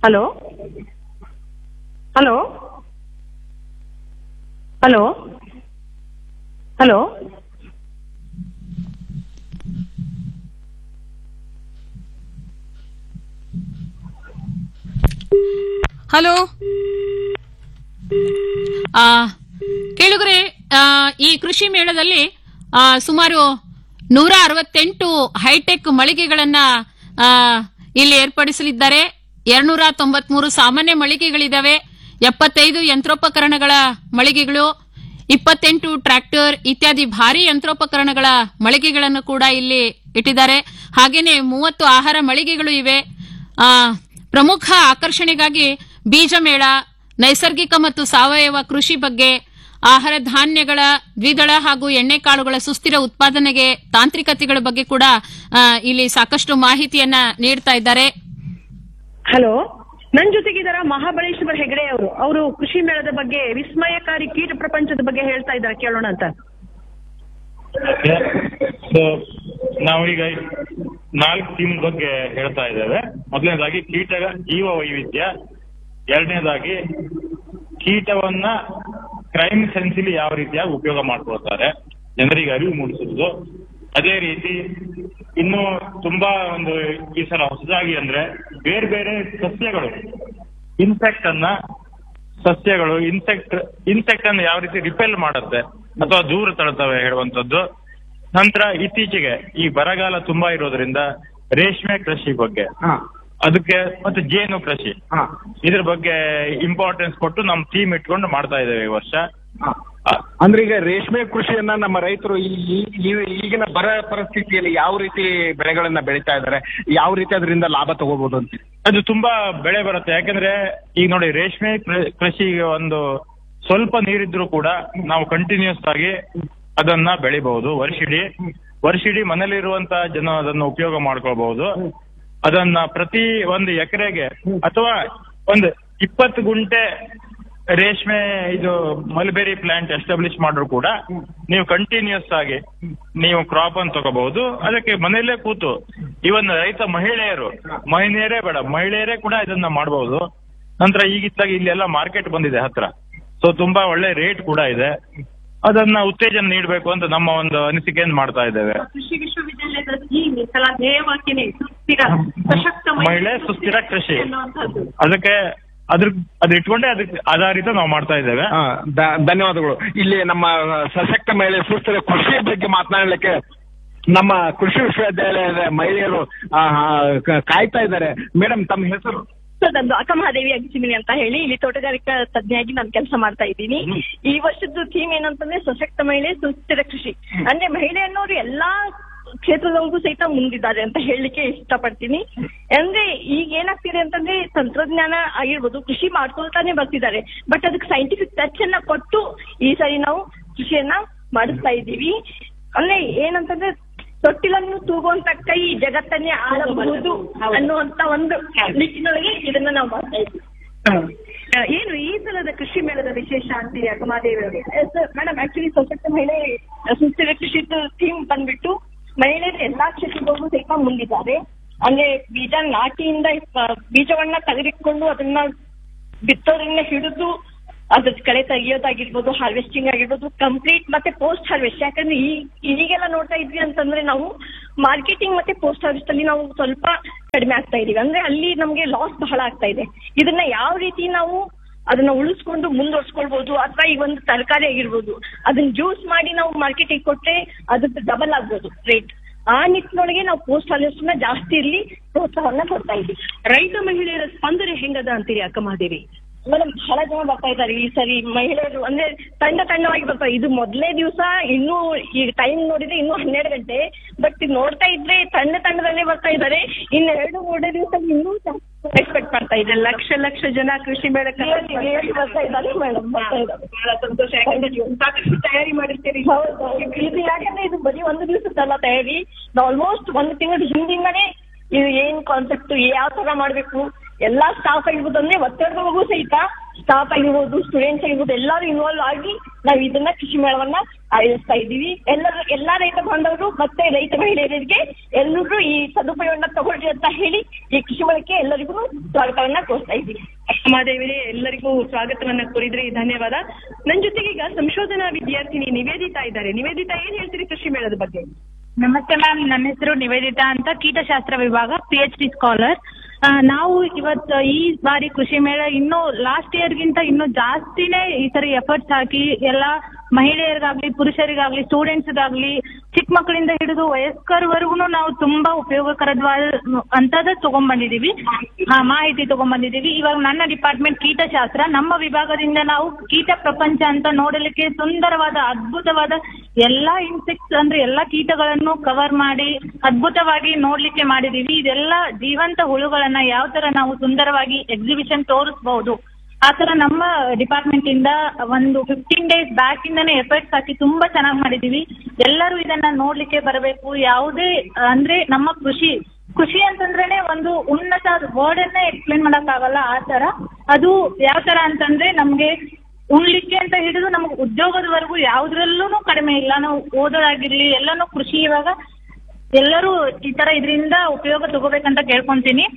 Hello hello hello hello hello ಆ, ಕೇಳುಗರೆ ಆ, ಈ ಕೃಷಿ ಮೇಳದಲ್ಲಿ ಆ, ಸುಮಾರು ನೂರ ಅರವತ್ತೆಂಟು ಹೈಟೆಕ್ ಮಳಿಗೆಗಳನ್ನ ಆ, ಇಲ್ಲಿ ಏರ್ಪಡಿಸಲಿದ್ದಾರೆ ಎರಡ್ನೂರ ತೊಂಬತ್ಮೂರು ಸಾಮಾನ್ಯ ಮಳಿಗೆಗಳಿದಾವೆ ಎಪ್ಪತ್ತೈದು ಯಂತ್ರೋಪಕರಣಗಳ ಮಳಿಗೆಗಳು ಇಪ್ಪತ್ತೆಂಟು ಟ್ರ್ಯಾಕ್ಟರ್ ಇತ್ಯಾದಿ ಭಾರಿ ಯಂತ್ರೋಪಕರಣಗಳ ಮಳಿಗೆಗಳನ್ನು ಕೂಡ ಇಲ್ಲಿ ಇಟ್ಟಿದ್ದಾರೆ ಹಾಗೇನೆ ಮೂವತ್ತು ಆಹಾರ ಮಳಿಗೆಗಳು ಇವೆ ಆ, ಪ್ರಮುಖ ಆಕರ್ಷಣೆಗಾಗಿ ಬೀಜ ಮೇಳ ನೈಸರ್ಗಿಕ ಮತ್ತು ಸಾವಯವ ಕೃಷಿ ಬಗ್ಗೆ ಆಹಾರ ಧಾನ್ಯಗಳ ದ್ವಿದಳ ಹಾಗೂ ಎಣ್ಣೆಕಾಳುಗಳ ಸುಸ್ಥಿರ ಉತ್ಪಾದನೆಗೆ ತಾಂತ್ರಿಕತೆಗಳ ಬಗ್ಗೆ ಕೂಡ ಆ, ಇಲ್ಲಿ ಸಾಕಷ್ಟು ಮಾಹಿತಿಯನ್ನ ನೀಡ್ತಾ ಇದ್ದಾರೆ ಹಲೋ ನನ್ ಜೊತೆಗಿದಾರ ಮಹಾಬಳೇಶ್ವರ ಹೆಗಡೆ ಅವರು ಅವರು ಕೃಷಿ ಮೇಳದ ಬಗ್ಗೆ ವಿಸ್ಮಯಕಾರಿ ಕೀಟ ಪ್ರಪಂಚದ ಬಗ್ಗೆ ಹೇಳ್ತಾ ಇದ್ದಾರೆ ಕೇಳೋಣ ಅಂತ ಸೊ ನಾವೀಗ ನಾಲ್ಕು ಥೀಮ್ ಬಗ್ಗೆ ಹೇಳ್ತಾ ಇದ್ದೇವೆ ಮೊದಲನೇದಾಗಿ ಕೀಟ ಜೀವ ವೈವಿಧ್ಯ ಎರಡನೇದಾಗಿ ಕೀಟವನ್ನ ಕ್ರೈಮ್ ಸೆನ್ಸಿಲಿ ಯಾವ ರೀತಿಯಾಗಿ ಉಪಯೋಗ ಮಾಡ್ಕೊಳ್ತಾರೆ ಜನರಿಗೆ ಅರಿವು ಮೂಡಿಸುವುದು ಅದೇ ರೀತಿ ಇನ್ನು ತುಂಬಾ ಒಂದು ಈ ಸಲ ಹೊಸದಾಗಿ ಅಂದ್ರೆ ಬೇರೆ ಬೇರೆ ಸಸ್ಯಗಳು ಇನ್ಸೆಕ್ಟ್ ಅನ್ನ ಸಸ್ಯಗಳು ಇನ್ಸೆಕ್ಟ್ ಇನ್ಸೆಕ್ಟ್ ಅನ್ನು ಯಾವ ರೀತಿ ರಿಪೆಲ್ ಮಾಡುತ್ತೆ ಅಥವಾ ದೂರ ತಳ್ತವೆ ಹೇಳುವಂತದ್ದು ನಂತರ ಇತ್ತೀಚೆಗೆ ಈ ಬರಗಾಲ ತುಂಬಾ ಇರೋದ್ರಿಂದ ರೇಷ್ಮೆ ಕೃಷಿ ಬಗ್ಗೆ ಅದಕ್ಕೆ ಮತ್ತೆ ಜೇನು ಕೃಷಿ ಇದ್ರ ಬಗ್ಗೆ ಇಂಪಾರ್ಟೆನ್ಸ್ ಕೊಟ್ಟು ನಮ್ ಟೀಮ್ ಇಟ್ಕೊಂಡು ಮಾಡ್ತಾ ಇದ್ದೇವೆ ಈ ವರ್ಷ ಅ- ಅಂದ್ರೆ ಈಗ ರೇಷ್ಮೆ ಕೃಷಿಯನ್ನ ನಮ್ಮ ರೈತರು ಈ ಈ- ಈ- ಈಗಿನ ಬರ ಪರಿಸ್ಥಿತಿಯಲ್ಲಿ ಯಾವ ರೀತಿ ಬೆಳೆಗಳನ್ನ ಬೆಳೀತಾ ಇದ್ದಾರೆ ಯಾವ ರೀತಿ ಅದರಿಂದ ಲಾಭ ತಗೋಬಹುದು ಅಂತ ಅದು ತುಂಬಾ ಬೆಳೆ ಬರುತ್ತೆ ಯಾಕಂದ್ರೆ ಈಗ ನೋಡಿ ರೇಷ್ಮೆ ಕೃ- ಕೃಷಿಗೆ ಒಂದು ಸ್ವಲ್ಪ ನೀರಿದ್ರು ಕೂಡ ನಾವು ಕಂಟಿನ್ಯೂಸ್ ಆಗಿ ಅದನ್ನ ಬೆಳಿಬಹುದು ವರ್ಷಿಡೀ ವರ್ಷಿಡೀ ಮನೇಲಿರುವಂತ ಜನ ಅದನ್ನ ಉಪಯೋಗ ಮಾಡ್ಕೊಳ್ಬಹುದು ಅದನ್ನ ಪ್ರತಿ ಒಂದು ಎಕರೆಗೆ ಅಥವಾ ಒಂದು ಇಪ್ಪತ್ತು ಗುಂಟೆ ರೇಷ್ಮೆ ಇದು ಮಲ್ಬೆರಿ ಪ್ಲಾಂಟ್ ಎಸ್ಟಾಬ್ಲಿಷ್ ಮಾಡ್ರು ಕೂಡ ನೀವು ಕಂಟಿನ್ಯೂಸ್ ಆಗಿ ನೀವು ಕ್ರಾಪ್ ಅನ್ನು ತಗೋಬಹುದು ಅದಕ್ಕೆ ಮನೆಯಲ್ಲೇ ಕೂತು ಇವನ್ ರೈತ ಮಹಿಳೆಯರು ಮಹಿಳೆಯರೇ ಬೇಡ ಮಹಿಳೆಯರೇ ಕೂಡ ಇದನ್ನ ಮಾಡಬಹುದು ನಂತರ ಈಗಿದ್ದಾಗ ಇಲ್ಲೆಲ್ಲ ಮಾರ್ಕೆಟ್ ಬಂದಿದೆ ಹತ್ರ ಸೊ ತುಂಬಾ ಒಳ್ಳೆ ರೇಟ್ ಕೂಡ ಇದೆ ಅದನ್ನ ಉತ್ತೇಜನ ನೀಡಬೇಕು ಅಂತ ನಮ್ಮ ಒಂದು ಅನಿಸಿಕೆಯನ್ನು ಮಾಡ್ತಾ ಇದ್ದೇವೆ ಕೃಷಿ ವಿಶ್ವವಿದ್ಯಾಲಯದ ಥೀಮ್ ಈ ಸಲ ಧ್ಯೇಯವಾಕ್ಯನೇ ಸುಸ್ಥಿರ ಸಶಕ್ತ ಮಹಿಳೆ ಸುಸ್ಥಿರ ಕೃಷಿ ಅನ್ನುವಂಥದ್ದು. ಅದಕ್ಕೆ ಅದ್ರ ಅದ್ ಇಟ್ಕೊಂಡೇ ಅದಕ್ಕೆ ಆಧಾರಿತ ನಾವು ಮಾಡ್ತಾ ಇದ್ದೇವೆ ಆ, ದ- ಧನ್ಯವಾದಗಳು ಇಲ್ಲಿ ನಮ್ಮ ಸಶಕ್ತ ಮಹಿಳೆ ಸುಸ್ಥಿರ ಕೃಷಿ ಬಗ್ಗೆ ಮಾತನಾಡಲಿಕ್ಕೆ ನಮ್ಮ ಕೃಷಿ ವಿಶ್ವವಿದ್ಯಾಲಯದ ಮಹಿಳೆಯರು ಆ, ಆ, ಕ- ಕಾಯ್ತಾ ಇದ್ದಾರೆ ಮೇಡಮ್ ತಮ್ಮ ಹೆಸರು ಸರ್ ನಂದು ಅಕ್ಕಮಹಾದೇವಿ ಅಗಿಸಿಮಿನಿ ಅಂತ ಹೇಳಿ ಇಲ್ಲಿ ತೋಟಗಾರಿಕಾ ತಜ್ಞೆಯಾಗಿ ನಾನು ಕೆಲಸ ಮಾಡ್ತಾ ಇದ್ದೀನಿ ಈ ವರ್ಷದ್ದು ಥೀಮ್ ಏನಂತಂದ್ರೆ ಸಶಕ್ತ ಮಹಿಳೆ ಸುಸ್ಥಿರ ಕೃಷಿ ಅಂದ್ರೆ ಮಹಿಳೆ ಅನ್ನೋರು ಎಲ್ಲಾ ಕ್ಷೇತ್ರದವರೆಗೂ ಸಹಿತ ಮುಂದಿದ್ದಾರೆ ಅಂತ ಹೇಳಲಿಕ್ಕೆ ಇಷ್ಟಪಡ್ತೀನಿ ಅಂದ್ರೆ ಈಗ ಏನಾಗ್ತಿದೆ ಅಂತಂದ್ರೆ ತಂತ್ರಜ್ಞಾನ ಆಗಿರ್ಬೋದು ಕೃಷಿ ಮಾಡ್ಕೊಳ್ತಾನೆ ಬರ್ತಿದ್ದಾರೆ ಬಟ್ ಅದಕ್ಕೆ ಸೈಂಟಿಫಿಕ್ ಟಚ್ ಅನ್ನ ಕೊಟ್ಟು ಈ ಸರಿ ನಾವು ಕೃಷಿಯನ್ನ ಮಾಡಿಸ್ತಾ ಇದ್ದೀವಿ ಅಂದ್ರೆ ಏನಂತಂದ್ರೆ ತೊಟ್ಟಿಲನ್ನು ತೂಗುವಂತ ಕೈ ಜಗತ್ತನ್ನೇ ಆಳಬಹುದು ಅನ್ನುವಂತ ಒಂದು ನಿಟ್ಟಿನೊಳಗೆ ಇದನ್ನ ನಾವು ಮಾಡ್ತಾ ಇದ್ದೀವಿ ಆ, ಏನು ಈ ಸಲದ ಕೃಷಿ ಮೇಳದ ವಿಶೇಷ ಅಂತೀರಿ ಅಕ್ಕಮಾದೇವಿ ಅವರೇ ಮೇಡಮ್ ಆಕ್ಚುಲಿ ಸಶಕ್ತ ಮಹಿಳೆ ಸುಸ್ಥಿರ ಕೃಷಿ ಥೀಮ್ ಬಂದ್ಬಿಟ್ಟು ಮಹಿಳೆಯರು ಎಲ್ಲಾ ಕ್ಷೇತ್ರದಲ್ಲೂ ಸಹಿತ ಮುಂದಿದ್ದಾರೆ ಅಂದ್ರೆ ಬೀಜ ನಾಟಿಯಿಂದ ಆ, ಬೀಜವನ್ನ ತೆಗೆದುಕೊಂಡು ಅದನ್ನ ಬಿತ್ತೋದ್ರಿಂದ ಹಿಡಿದು ಅದ್ರ ಕಳೆ ತೆಗಿಯೋದಾಗಿರ್ಬೋದು ಹಾರ್ವೆಸ್ಟಿಂಗ್ ಆಗಿರ್ಬೋದು ಕಂಪ್ಲೀಟ್ ಮತ್ತೆ ಪೋಸ್ಟ್ ಹಾರ್ವೆಸ್ಟ್ ಯಾಕಂದ್ರೆ ಈ ಈಗೆಲ್ಲ ನೋಡ್ತಾ ಇದ್ವಿ ಅಂತಂದ್ರೆ ನಾವು ಮಾರ್ಕೆಟಿಂಗ್ ಮತ್ತೆ ಪೋಸ್ಟ್ ಹಾರ್ವೆಸ್ಟ್ ಅಲ್ಲಿ ನಾವು ಸ್ವಲ್ಪ ಕಡಿಮೆ ಆಗ್ತಾ ಇದೀವಿ ಅಂದ್ರೆ ಅಲ್ಲಿ ನಮ್ಗೆ ಲಾಸ್ ಬಹಳ ಆಗ್ತಾ ಇದೆ ಇದನ್ನ ಯಾವ ರೀತಿ ನಾವು ಅದನ್ನ ಉಳಿಸ್ಕೊಂಡು ಮುಂದುವರ್ಸ್ಕೊಳ್ಬಹುದು ಅಥವಾ ಈ ಒಂದು ತರಕಾರಿ ಆಗಿರ್ಬೋದು ಅದನ್ನ ಜ್ಯೂಸ್ ಮಾಡಿ ನಾವು ಮಾರ್ಕೆಟಿಗೆ ಕೊಟ್ರೆ ಅದ್ರದ್ದು ಡಬಲ್ ಆಗ್ಬೋದು ರೇಟ್ ಆ ನಿಟ್ಟಿನೊಳಗೆ ನಾವು ಪೋಸ್ಟ್ ಹಾರ್ವೆಸ್ಟ್ ನ ಜಾಸ್ತಿ ಇರ್ಲಿ ಪ್ರೋತ್ಸಾಹವನ್ನ ಕೊಡ್ತಾ ಇದ್ದೀವಿ ರೈತ ಮಹಿಳೆಯರ ಸ್ಪಂದನೆ ಹೆಂಗದ ಅಂತೀರಿ ಅಕ್ಕಮಾದೇವಿ ಮೇಡಮ್ ಬಹಳ ಜನ ಬರ್ತಾ ಇದ್ದಾರೆ ಈ ಸರಿ ಮಹಿಳೆಯರು ಅಂದ್ರೆ ತಂಡ ತಂಡವಾಗಿ ಬರ್ತಾರೆ ಇದು ಮೊದಲನೇ ದಿವಸ ಇನ್ನೂ ಈಗ ಟೈಮ್ ನೋಡಿದ್ರೆ ಇನ್ನೂ ಹನ್ನೆರಡು ಗಂಟೆ ಬಟ್ ನೋಡ್ತಾ ಇದ್ರೆ ತಂಡ ತಂಡದಲ್ಲೇ ಬರ್ತಾ ಇದ್ದಾರೆ ಇನ್ನು ಎರಡು ಮೂರನೇ ದಿವಸ ಇನ್ನೂ ಎಕ್ಸ್ಪೆಕ್ಟ್ ಮಾಡ್ತಾ ಇದ್ದಾರೆ ಲಕ್ಷ ಲಕ್ಷ ಜನ ಕೃಷಿ ಮೇಳಕ್ಕೆ ಬರ್ತಾ ಇದ್ದಾರೆ ಮೇಡಮ್ ಬರ್ತಾ ಇದ್ದಾರೆ ಬಹಳ ಸಂತೋಷ ಯಾಕಂದ್ರೆ ನೀವು ಸಾಕಷ್ಟು ತಯಾರಿ ಮಾಡಿರ್ತೀರಿ ಹೌದು ಇದು ಯಾಕಂದ್ರೆ ಇದು ಬರೀ ಒಂದು ದಿವಸದಲ್ಲ ತಯಾರಿ ಆಲ್ಮೋಸ್ಟ್ ಒಂದು ತಿಂಗಳ ಹಿಂದಿಂದನೇ ಇದು ಏನ್ ಕಾನ್ಸೆಪ್ಟ್ ಯಾವ ತರ ಮಾಡ್ಬೇಕು ಎಲ್ಲಾ ಸ್ಟಾಫ್ ಆಗಿರ್ಬೋದು ಅಂದ್ರೆ ಒತ್ತಡದವರೆಗೂ ಸಹಿತ ಸ್ಟಾಫ್ ಆಗಿರ್ಬೋದು ಸ್ಟೂಡೆಂಟ್ಸ್ ಆಗಿರ್ಬೋದು ಎಲ್ಲರೂ ಇನ್ವಾಲ್ವ್ ಆಗಿ ನಾವು ಇದನ್ನ ಕೃಷಿ ಮೇಳವನ್ನ ಆಯೋಜಿಸ್ತಾ ಇದ್ದೀವಿ ಎಲ್ಲರೂ ಎಲ್ಲಾ ರೈತ ಬಾಂಧವರು ಮತ್ತೆ ರೈತ ಮಹಿಳೆಯರಿಗೆ ಎಲ್ಲರೂ ಈ ಸದುಪಯೋಗವನ್ನ ತಗೊಳ್ಳಿ ಅಂತ ಹೇಳಿ ಈ ಕೃಷಿ ಮೇಳಕ್ಕೆ ಎಲ್ಲರಿಗೂ ಸ್ವಾಗತವನ್ನ ಕೋರ್ತಾ ಇದ್ದೀವಿ ಮಹಾದೇವಿ ಎಲ್ಲರಿಗೂ ಸ್ವಾಗತವನ್ನ ಕೋರಿದ್ರಿ ಧನ್ಯವಾದ ನನ್ ಜೊತೆಗೆ ಈಗ ಸಂಶೋಧನಾ ವಿದ್ಯಾರ್ಥಿನಿ ನಿವೇದಿತಾ ಇದ್ದಾರೆ ನಿವೇದಿತಾ ಏನ್ ಹೇಳ್ತೀರಿ ಕೃಷಿ ಮೇಳದ ಬಗ್ಗೆ ನಮಸ್ತೆ ಮ್ಯಾಮ್ ನನ್ನ ಹೆಸರು ನಿವೇದಿತಾ ಅಂತ ಕೀಟಶಾಸ್ತ್ರ ವಿಭಾಗ ಪಿ ಎಚ್ ಡಿ ಸ್ಕಾಲರ್ ನಾವು ಇವತ್ತು ಈ ಬಾರಿ ಕೃಷಿ ಮೇಳ ಇನ್ನೂ ಲಾಸ್ಟ್ ಇಯರ್ಗಿಂತ ಇನ್ನೂ ಜಾಸ್ತಿನೇ ಈ ಸರಿ ಎಫರ್ಟ್ಸ್ ಹಾಕಿ ಎಲ್ಲ ಮಹಿಳೆಯರಿಗಾಗ್ಲಿ ಪುರುಷರಿಗಾಗ್ಲಿ ಸ್ಟೂಡೆಂಟ್ಸ್ಗಾಗ್ಲಿ ಚಿಕ್ಕ ಮಕ್ಕಳಿಂದ ಹಿಡಿದು ವಯಸ್ಕರವರೆಗೂ ನಾವು ತುಂಬಾ ಉಪಯೋಗಕರವಾದ ಅಂತದ ತಗೊಂಡ್ಬಂದಿದೀವಿ ಆ, ಮಾಹಿತಿ ತಗೊಂಡ್ಬಂದಿದೀವಿ ಇವಾಗ ನನ್ನ ಡಿಪಾರ್ಟ್ಮೆಂಟ್ ಕೀಟಶಾಸ್ತ್ರ ನಮ್ಮ ವಿಭಾಗದಿಂದ ನಾವು ಕೀಟ ಪ್ರಪಂಚ ಅಂತ ನೋಡಲಿಕ್ಕೆ ಸುಂದರವಾದ ಅದ್ಭುತವಾದ ಎಲ್ಲಾ ಇನ್ಸೆಕ್ಟ್ಸ್ ಅಂದ್ರೆ ಎಲ್ಲಾ ಕೀಟಗಳನ್ನು ಕವರ್ ಮಾಡಿ ಅದ್ಭುತವಾಗಿ ನೋಡ್ಲಿಕ್ಕೆ ಮಾಡಿದೀವಿ ಇದೆಲ್ಲ ಜೀವಂತ ಹುಳುಗಳನ್ನ ಯಾವ ತರ ನಾವು ಸುಂದರವಾಗಿ ಎಕ್ಸಿಬಿಷನ್ ತೋರಿಸಬಹುದು ಆ ತರ ನಮ್ಮ ಡಿಪಾರ್ಟ್ಮೆಂಟ್ ಇಂದ ಒಂದು ಫಿಫ್ಟೀನ್ ಡೇಸ್ ಬ್ಯಾಕ್ ಇಂದಾನೆ ಎಫರ್ಟ್ಸ್ ಹಾಕಿ ತುಂಬಾ ಚೆನ್ನಾಗಿ ಮಾಡಿದೀವಿ ಎಲ್ಲರೂ ಇದನ್ನ ನೋಡ್ಲಿಕ್ಕೆ ಬರಬೇಕು ಯಾವುದೇ ಅಂದ್ರೆ ನಮ್ಮ ಕೃಷಿ ಕೃಷಿ ಅಂತಂದ್ರೇನೆ ಒಂದು ಉನ್ನತ ವರ್ಡ್ ಅನ್ನ ಎಕ್ಸ್ಪ್ಲೇನ್ ಮಾಡಕ್ ಆಗಲ್ಲ ಆ ತರ ಅದು ಯಾವ ತರ ಅಂತಂದ್ರೆ ನಮ್ಗೆ ಉಣ್ಲಿಕ್ಕೆ ಅಂತ ಹಿಡಿದು ನಮ್ಗೆ ಉದ್ಯೋಗದವರೆಗೂ ಯಾವ್ದ್ರಲ್ಲೂ ಕಡಿಮೆ ಇಲ್ಲ ನಾವು ಓದೋದಾಗಿರ್ಲಿ ಎಲ್ಲಾನು ಕೃಷಿ ಇವಾಗ ಎಲ್ಲರೂ ಈ ತರ ಇದರಿಂದ ಉಪಯೋಗ ತಗೋಬೇಕಂತ ಕೇಳ್ಕೊಂತೀನಿ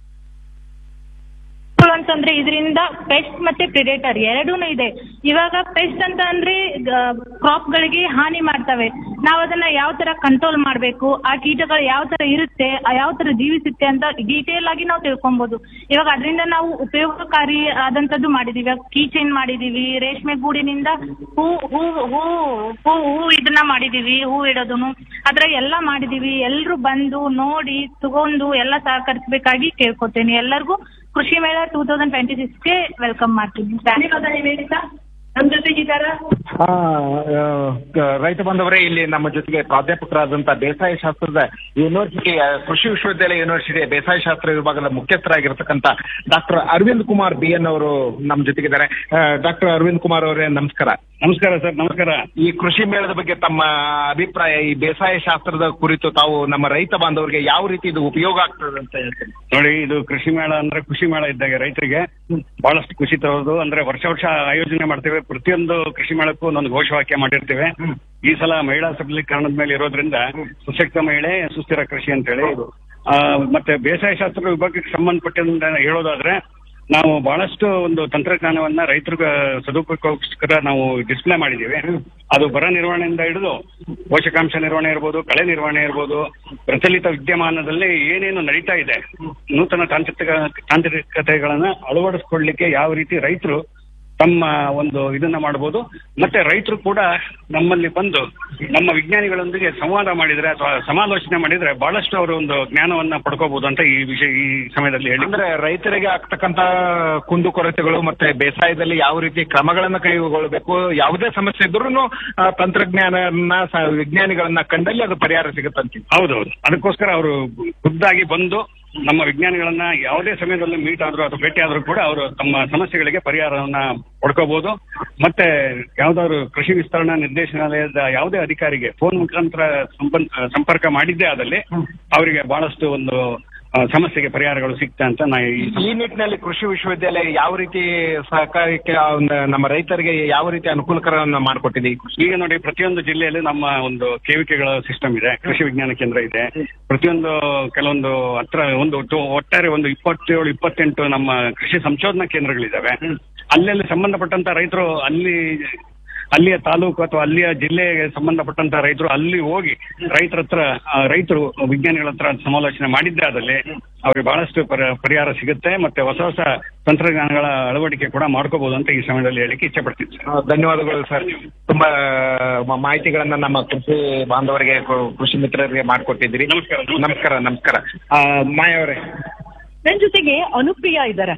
ಅಂತಂದ್ರೆ ಇದರಿಂದ ಪೆಸ್ಟ್ ಮತ್ತೆ ಪ್ರಿಡೇಟರ್ ಎರಡೂ ಇದೆ ಇವಾಗ ಪೆಸ್ಟ್ ಅಂತ ಅಂದ್ರೆ ಕ್ರಾಪ್ ಗಳಿಗೆ ಹಾನಿ ಮಾಡ್ತವೆ ನಾವು ಅದನ್ನ ಯಾವ ತರ ಕಂಟ್ರೋಲ್ ಮಾಡಬೇಕು ಆ ಕೀಟಗಳು ಯಾವ ತರ ಇರುತ್ತೆ ಆ ಯಾವ ತರ ಜೀವಿಸುತ್ತೆ ಅಂತ ಡೀಟೇಲ್ ಆಗಿ ನಾವು ತಿಳ್ಕೊಬಹುದು ಇವಾಗ ಅದರಿಂದ ನಾವು ಉಪಯೋಗಕಾರಿ ಆದಂತದ್ದು ಮಾಡಿದೀವಿ ಇವಾಗ ಕೀ ಚೈನ್ ಮಾಡಿದೀವಿ ರೇಷ್ಮೆ ಗೂಡಿನಿಂದ ಹೂ ಹೂ ಹೂ ಹೂ ಹೂ ಇದನ್ನ ಮಾಡಿದೀವಿ ಹೂ ಇಡೋದನ್ನು ಅದ್ರ ಎಲ್ಲ ಮಾಡಿದೀವಿ ಎಲ್ರು ಬಂದು ನೋಡಿ ತಗೊಂಡು ಎಲ್ಲ ಸಹಕರಿಸಬೇಕಾಗಿ ಕೇಳ್ಕೊತೇನೆ ಎಲ್ಲರಿಗೂ ಕೃಷಿ ಮೇಳ ಟೂ ತೌಸಂಡ್ ಟ್ವೆಂಟಿ ಸಿಕ್ಸ್ಗೆ ವೆಲ್ಕಮ್ ಮಾಡ್ತೀನಿ ಧನ್ಯವಾದ ನಿವೇದಿತಾ ನಮ್ ಜೊತೆಗಿದ್ದಾರ ಆ, ಆ, ಕ- ರೈತ ಬಾಂಧವರೇ ಇಲ್ಲಿ ನಮ್ಮ ಜೊತೆಗೆ ಪ್ರಾಧ್ಯಾಪಕರಾದಂತಹ ಬೇಸಾಯ ಶಾಸ್ತ್ರದ ಯೂನಿವರ್ಸಿಟಿ ಆ, ಕೃಷಿ ವಿಶ್ವವಿದ್ಯಾಲಯ ಯೂನಿವರ್ಸಿಟಿಯ ಬೇಸಾಯ ಶಾಸ್ತ್ರ ವಿಭಾಗದ ಮುಖ್ಯಸ್ಥರಾಗಿರ್ತಕ್ಕಂಥ doctor Aravind Kumar B N ಅವರು ನಮ್ಮ ಜೊತೆಗಿದ್ದಾರೆ ಡಾಕ್ಟರ್ ಅರವಿಂದ್ ಕುಮಾರ್ ಅವರೇ ನಮಸ್ಕಾರ ನಮಸ್ಕಾರ ಸರ್ ನಮಸ್ಕಾರ ಈ ಕೃಷಿ ಮೇಳದ ಬಗ್ಗೆ ತಮ್ಮ ಅಭಿಪ್ರಾಯ ಈ ಬೇಸಾಯ ಶಾಸ್ತ್ರದ ಕುರಿತು ತಾವು ನಮ್ಮ ರೈತ ಬಾಂಧವರಿಗೆ ಯಾವ ರೀತಿ ಇದು ಉಪಯೋಗ ಆಗ್ತದೆ ಅಂತ ಹೇಳ್ತೀನಿ ನೋಡಿ ಇದು ಕೃಷಿ ಮೇಳ ಅಂದ್ರೆ ಕೃಷಿ ಮೇಳ ಇದ್ದಾಗ ರೈತರಿಗೆ ಬಹಳಷ್ಟು ಖುಷಿ ತರೋದು ಅಂದ್ರೆ ವರ್ಷ ವರ್ಷ ಆಯೋಜನೆ ಮಾಡ್ತೇವೆ ಪ್ರತಿಯೊಂದು ಕೃಷಿ ಮೇಳಕ್ಕೂ ಒಂದೊಂದು ಘೋಷವಾಕ್ಯ ಮಾಡಿರ್ತೇವೆ ಈ ಸಲ ಮಹಿಳಾ ಸಬಲೀಕರಣದ ಮೇಲೆ ಇರೋದ್ರಿಂದ ಸುಶಕ್ತ ಮಹಿಳೆ ಸುಸ್ಥಿರ ಕೃಷಿ ಅಂತ ಹೇಳಿ ಇದು ಆ, ಮತ್ತೆ ಬೇಸಾಯ ಶಾಸ್ತ್ರ ವಿಭಾಗಕ್ಕೆ ಸಂಬಂಧಪಟ್ಟಂತ ಹೇಳೋದಾದ್ರೆ ನಾವು ಬಹಳಷ್ಟು ಒಂದು ತಂತ್ರಜ್ಞಾನವನ್ನ ರೈತರಿಗೆ ಸದುಪಯೋಗಕ್ಕೋಸ್ಕರ ನಾವು ಡಿಸ್ಪ್ಲೇ ಮಾಡಿದ್ದೀವಿ ಅದು ಬರ ನಿರ್ವಹಣೆಯಿಂದ ಹಿಡಿದು ಪೋಷಕಾಂಶ ನಿರ್ವಹಣೆ ಇರ್ಬೋದು ಕಳೆ ನಿರ್ವಹಣೆ ಇರ್ಬೋದು ಪ್ರಚಲಿತ ವಿದ್ಯಮಾನದಲ್ಲಿ ಏನೇನು ನಡೀತಾ ಇದೆ ನೂತನ ತಾಂತ್ರಿಕ ತಾಂತ್ರಿಕತೆಗಳನ್ನ ಅಳವಡಿಸ್ಕೊಳ್ಳಿಕ್ಕೆ ಯಾವ ರೀತಿ ರೈತರು ತಮ್ಮ ಒಂದು ಇದನ್ನ ಮಾಡಬಹುದು ಮತ್ತೆ ರೈತರು ಕೂಡ ನಮ್ಮಲ್ಲಿ ಬಂದು ನಮ್ಮ ವಿಜ್ಞಾನಿಗಳೊಂದಿಗೆ ಸಂವಾದ ಮಾಡಿದ್ರೆ ಅಥವಾ ಸಮಾಲೋಚನೆ ಮಾಡಿದ್ರೆ ಬಹಳಷ್ಟು ಅವರು ಒಂದು ಜ್ಞಾನವನ್ನ ಪಡ್ಕೋಬಹುದು ಅಂತ ಈ ವಿಷಯ ಈ ಸಮಯದಲ್ಲಿ ಹೇಳಿ ಅಂದ್ರೆ ರೈತರಿಗೆ ಆಗ್ತಕ್ಕಂತ ಕುಂದುಕೊರತೆಗಳು ಮತ್ತೆ ಬೇಸಾಯದಲ್ಲಿ ಯಾವ ರೀತಿ ಕ್ರಮಗಳನ್ನ ಕೈಗೊಳ್ಳಬೇಕು ಯಾವುದೇ ಸಮಸ್ಯೆ ಇದ್ರೂ ತಂತ್ರಜ್ಞಾನನ ಸ- ವಿಜ್ಞಾನಿಗಳನ್ನ ಕಂಡಲ್ಲಿ ಅದು ಪರಿಹಾರ ಸಿಗುತ್ತಂತೆ ಹೌದೌದು ಅದಕ್ಕೋಸ್ಕರ ಅವರು ಖುದ್ದಾಗಿ ಬಂದು ನಮ್ಮ ವಿಜ್ಞಾನಿಗಳನ್ನ ಯಾವುದೇ ಸಮಯದಲ್ಲಿ ಮೀಟ್ ಆದ್ರೂ ಅಥವಾ ಭೇಟಿ ಆದ್ರೂ ಕೂಡ ಅವರು ತಮ್ಮ ಸಮಸ್ಯೆಗಳಿಗೆ ಪರಿಹಾರವನ್ನ ಪಡ್ಕೋಬಹುದು ಮತ್ತೆ ಯಾವ್ದಾದ್ರು ಕೃಷಿ ವಿಸ್ತರಣಾ ನಿರ್ದೇಶನಾಲಯದ ಯಾವುದೇ ಅಧಿಕಾರಿಗೆ ಫೋನ್ ಮುಖಾಂತರ ಸಂಪರ್ಕ ಸಂಪರ್ಕ ಮಾಡಿದ್ದೇ ಆದಲ್ಲಿ ಅವರಿಗೆ ಬಹಳಷ್ಟು ಒಂದು ಆ, ಸಮಸ್ಯೆಗೆ ಪರಿಹಾರಗಳು ಸಿಗ್ತಾ ಅಂತ ನಾ ಈ ಈ ನಿಟ್ಟಿನಲ್ಲಿ ಕೃಷಿ ವಿಶ್ವವಿದ್ಯಾಲಯ ಯಾವ ರೀತಿ ಸಹಕಾರಕ್ಕೆ ಆ ಒಂದು ನಮ್ಮ ರೈತರಿಗೆ ಯಾವ ರೀತಿ ಅನುಕೂಲಕರವನ್ನ ಮಾಡಿಕೊಟ್ಟಿದೆ ಈ ಕೃಷಿ ಈಗ ನೋಡಿ ಪ್ರತಿಯೊಂದು ಜಿಲ್ಲೆಯಲ್ಲಿ ನಮ್ಮ ಒಂದು ಕೇವಿಕೆಗಳ ಸಿಸ್ಟಮ್ ಇದೆ ಕೃಷಿ ವಿಜ್ಞಾನ ಕೇಂದ್ರ ಇದೆ ಪ್ರತಿಯೊಂದು ಕೆಲವೊಂದು ಹತ್ರ ಒಂದು ಟು- ಒಟ್ಟಾರೆ ಒಂದು ಇಪ್ಪತ್ತೇಳು ಇಪ್ಪತ್ತೆಂಟು ನಮ್ಮ ಕೃಷಿ ಸಂಶೋಧನಾ ಕೇಂದ್ರಗಳಿದಾವೆ ಅಲ್ಲೆಲ್ಲಿ ಸಂಬಂಧಪಟ್ಟಂತ ರೈತರು ಅಲ್ಲಿ ಅಲ್ಲಿಯ ತಾಲೂಕು ಅಥವಾ ಅಲ್ಲಿಯ ಜಿಲ್ಲೆಗೆ ಸಂಬಂಧಪಟ್ಟಂತ ರೈತರು ಅಲ್ಲಿ ಹೋಗಿ ರೈತರ ಹತ್ರ ಆ, ರೈತರು ವಿಜ್ಞಾನಿಗಳ ಹತ್ರ ಸಮಾಲೋಚನೆ ಮಾಡಿದ್ದೆ ಆದಲ್ಲಿ ಅವ್ರಿಗೆ ಬಹಳಷ್ಟು ಪರಿ- ಪರಿಹಾರ ಸಿಗುತ್ತೆ ಮತ್ತೆ ಹೊಸ ಹೊಸ ತಂತ್ರಜ್ಞಾನಗಳ ಅಳವಡಿಕೆ ಕೂಡ ಮಾಡ್ಕೋಬಹುದು ಅಂತ ಈ ಸಮಯದಲ್ಲಿ ಹೇಳಿಕ್ಕೆ ಇಚ್ಛೆ ಪಡ್ತೀನಿ ಸರ್ ಆ, ಧನ್ಯವಾದಗಳು ಸರ್ ತುಂಬಾ ಮ- ಮಾಹಿತಿಗಳನ್ನ ನಮ್ಮ ಕೃಷಿ ಬಾಂಧವರಿಗೆ ಕು- ಕೃಷಿ ಮಿತ್ರರಿಗೆ ಮಾಡಿಕೊಟ್ಟಿದ್ದೀರಿ ನಮಸ್ಕಾರ, ನಮಸ್ಕಾರ ನಮಸ್ಕಾರ ಆ, ಮಾಯ ಅವರೇ ನನ್ ಜೊತೆಗೆ ಅನುಪ್ರಿಯಾ ಇದ್ದಾರೆ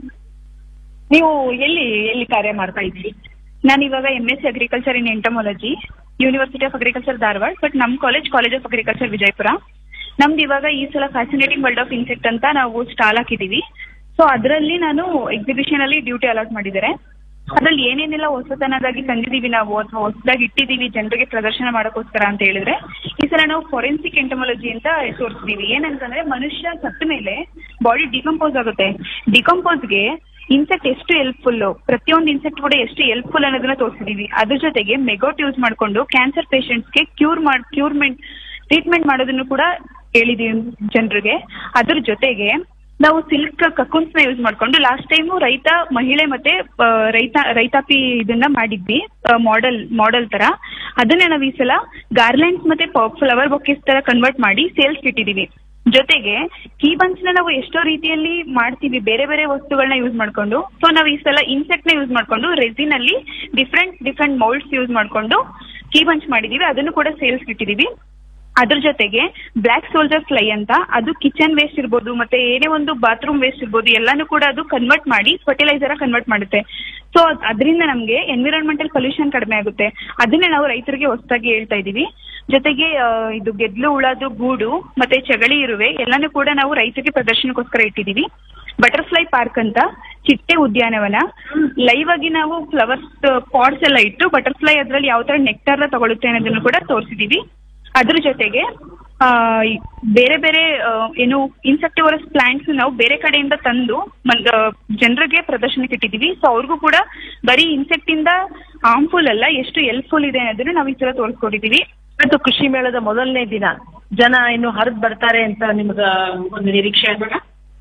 ನೀವು ಎಲ್ಲಿ ಎಲ್ಲಿ ಕಾರ್ಯ ಮಾಡ್ತಾ ಇದ್ದೀರಿ ನಾನು ಇವಾಗ M S agriculture in entomology university of agriculture Dharwad but ನಮ್ಮ college college of agriculture Vijayapura ನಮ್ದು ಇವಾಗ ಈ ಸಲ ಫ್ಯಾಸಿನೇಟಿಂಗ್ ವರ್ಲ್ಡ್ ಆಫ್ ಇನ್ಸೆಕ್ಟ್ ಅಂತ ನಾವು ಸ್ಟಾಲ್ ಹಾಕಿದೀವಿ ಸೊ ಅದರಲ್ಲಿ ನಾನು ಎಕ್ಸಿಬಿಷನ್ ಅಲ್ಲಿ ಡ್ಯೂಟಿ ಅಲಾಟ್ ಮಾಡಿದ್ದಾರೆ ಅದ್ರಲ್ಲಿ ಏನೇನೆಲ್ಲ ಹೊಸತನದಾಗಿ ತಂದಿದೀವಿ ನಾವು ಅಥವಾ ಹೊಸದಾಗಿ ಇಟ್ಟಿದೀವಿ ಜನರಿಗೆ ಪ್ರದರ್ಶನ ಮಾಡೋಕ್ಕೋಸ್ಕರ ಅಂತ ಹೇಳಿದ್ರೆ ಈ ಸಲ ನಾವು ಫೊರೆನ್ಸಿಕ್ ಎಂಟಮಾಲಜಿ ಅಂತ ತೋರಿಸ್ತೀವಿ ಏನಂತಂದ್ರೆ ಮನುಷ್ಯ ಸತ್ತ ಮೇಲೆ ಬಾಡಿ ಡಿಕಂಪೋಸ್ ಆಗುತ್ತೆ ಡಿಕಂಪೋಸ್ಗೆ ಇನ್ಸೆಕ್ಟ್ ಎಷ್ಟು ಹೆಲ್ಪ್ಫುಲ್ ಪ್ರತಿಯೊಂದು ಇನ್ಸೆಕ್ಟ್ ಕೂಡ ಎಷ್ಟು ಹೆಲ್ಪ್ಫುಲ್ ಅನ್ನೋದನ್ನ ತೋರಿಸಿದೀವಿ ಅದ್ರ ಜೊತೆಗೆ ಮೆಗೋಟ್ ಯೂಸ್ ಮಾಡ್ಕೊಂಡು ಕ್ಯಾನ್ಸರ್ ಪೇಷಂಟ್ಸ್ಗೆ ಕ್ಯೂರ್ ಮಾಡ್ ಕ್ಯೂರ್ಮೆಂಟ್ ಟ್ರೀಟ್ಮೆಂಟ್ ಮಾಡೋದನ್ನು ಕೂಡ ಹೇಳಿದೀವಿ ಜನರಿಗೆ ಅದ್ರ ಜೊತೆಗೆ ನಾವು ಸಿಲ್ಕ್ ಕಕುನ್ಸ್ ನ ಯೂಸ್ ಮಾಡ್ಕೊಂಡು ಲಾಸ್ಟ್ ಟೈಮು ರೈತ ಮಹಿಳೆ ಮತ್ತೆ ಆ, ರೈತ ರೈತಾಪಿ ಇದನ್ನ ಮಾಡಿದ್ವಿ ಮಾಡೆಲ್ ಮಾಡೆಲ್ ತರ ಅದನ್ನ ನಾವು ಈ ಸಲ ಗಾರ್ಲೆಂಡ್ಸ್ ಮತ್ತೆ ಫ್ಲವರ್ ಬೊಕೆಸ್ ತರ ಕನ್ವರ್ಟ್ ಮಾಡಿ ಸೇಲ್ಸ್ ಇಟ್ಟಿದೀವಿ ಜೊತೆಗೆ ಕೀ ಬನ್ಸ್ ನ ನಾವು ಎಷ್ಟೋ ರೀತಿಯಲ್ಲಿ ಮಾಡ್ತೀವಿ ಬೇರೆ ಬೇರೆ ವಸ್ತುಗಳನ್ನ ಯೂಸ್ ಮಾಡ್ಕೊಂಡು ಸೊ ನಾವು ಈ ಸಲ ಇನ್ಸೆಕ್ಟ್ ನ ಯೂಸ್ ಮಾಡ್ಕೊಂಡು ರೆಸಿನ್ ಅಲ್ಲಿ ಡಿಫ್ರೆಂಟ್ ಡಿಫ್ರೆಂಟ್ ಮೌಲ್ಡ್ಸ್ ಯೂಸ್ ಮಾಡ್ಕೊಂಡು ಕೀ ಬಂಚ್ ಮಾಡಿದೀವಿ ಅದನ್ನು ಕೂಡ ಸೇಲ್ಸ್ ಇಟ್ಟಿದೀವಿ ಅದ್ರ ಜೊತೆಗೆ ಬ್ಲ್ಯಾಕ್ ಸೋಲ್ಜರ್ ಫ್ಲೈ ಅಂತ ಅದು ಕಿಚನ್ ವೇಸ್ಟ್ ಇರ್ಬೋದು ಮತ್ತೆ ಏನೇ ಒಂದು ಬಾತ್ರೂಮ್ ವೇಸ್ಟ್ ಇರ್ಬೋದು ಎಲ್ಲಾನು ಕೂಡ ಅದು ಕನ್ವರ್ಟ್ ಮಾಡಿ ಫರ್ಟಿಲೈಸರ್ ಕನ್ವರ್ಟ್ ಮಾಡುತ್ತೆ ಸೊ ಅದರಿಂದ ನಮಗೆ ಎನ್ವಿರಾನ್ಮೆಂಟಲ್ ಪೊಲ್ಯೂಷನ್ ಕಡಿಮೆ ಆಗುತ್ತೆ ಅದನ್ನೇ ನಾವು ರೈತರಿಗೆ ಹೊಸದಾಗಿ ಹೇಳ್ತಾ ಇದೀವಿ ಜೊತೆಗೆ ಆ, ಇದು ಗೆದ್ಲು ಉಳದು ಗೂಡು ಮತ್ತೆ ಚಗಳಿ ಇರುವೆ ಎಲ್ಲಾನು ಕೂಡ ನಾವು ರೈತರಿಗೆ ಪ್ರದರ್ಶನಕ್ಕೋಸ್ಕರ ಇಟ್ಟಿದೀವಿ ಬಟರ್ಫ್ಲೈ ಪಾರ್ಕ್ ಅಂತ ಚಿಟ್ಟೆ ಉದ್ಯಾನವನ ಲೈವ್ ಆಗಿ ನಾವು ಫ್ಲವರ್ಸ್ ಪಾಟ್ಸ್ ಎಲ್ಲ ಇಟ್ಟು ಬಟರ್ಫ್ಲೈ ಅದ್ರಲ್ಲಿ ಯಾವ ತರ ನೆಕ್ಟರ್ ತಗೊಳುತ್ತೆ ಅನ್ನೋದನ್ನು ಕೂಡ ತೋರಿಸಿದೀವಿ ಅದ್ರ ಜೊತೆಗೆ ಆ, ಈ ಬೇರೆ ಬೇರೆ ಆ, ಏನು ಇನ್ಸೆಕ್ಟಿವರಸ್ ಪ್ಲಾಂಟ್ಸ್ ನಾವು ಬೇರೆ ಕಡೆಯಿಂದ ತಂದು ಜನರಿಗೆ ಪ್ರದರ್ಶನಕ್ಕೆ ಇಟ್ಟಿದೀವಿ ಸೊ ಅವ್ರಿಗೂ ಕೂಡ ಬರೀ ಇನ್ಸೆಕ್ಟ್ ಇಂದ ಹಾರ್ಮ್ಫುಲ್ ಅಲ್ಲ ಎಷ್ಟು ಹೆಲ್ಪ್ಫುಲ್ ಇದೆ ಅನ್ನೋದನ್ನ ನಾವು ಈ ಸಲ ತೋರಿಸ್ಕೊಟ್ಟಿದೀವಿ ಇವತ್ತು ಕೃಷಿ ಮೇಳದ ಮೊದಲನೇ ದಿನ ಜನ ಇನ್ನು ಹರಿದ್ ಬರ್ತಾರೆ ಅಂತ ನಿಮ್ಗ ಒಂದು ನಿರೀಕ್ಷೆ ಇದೆಯಾ?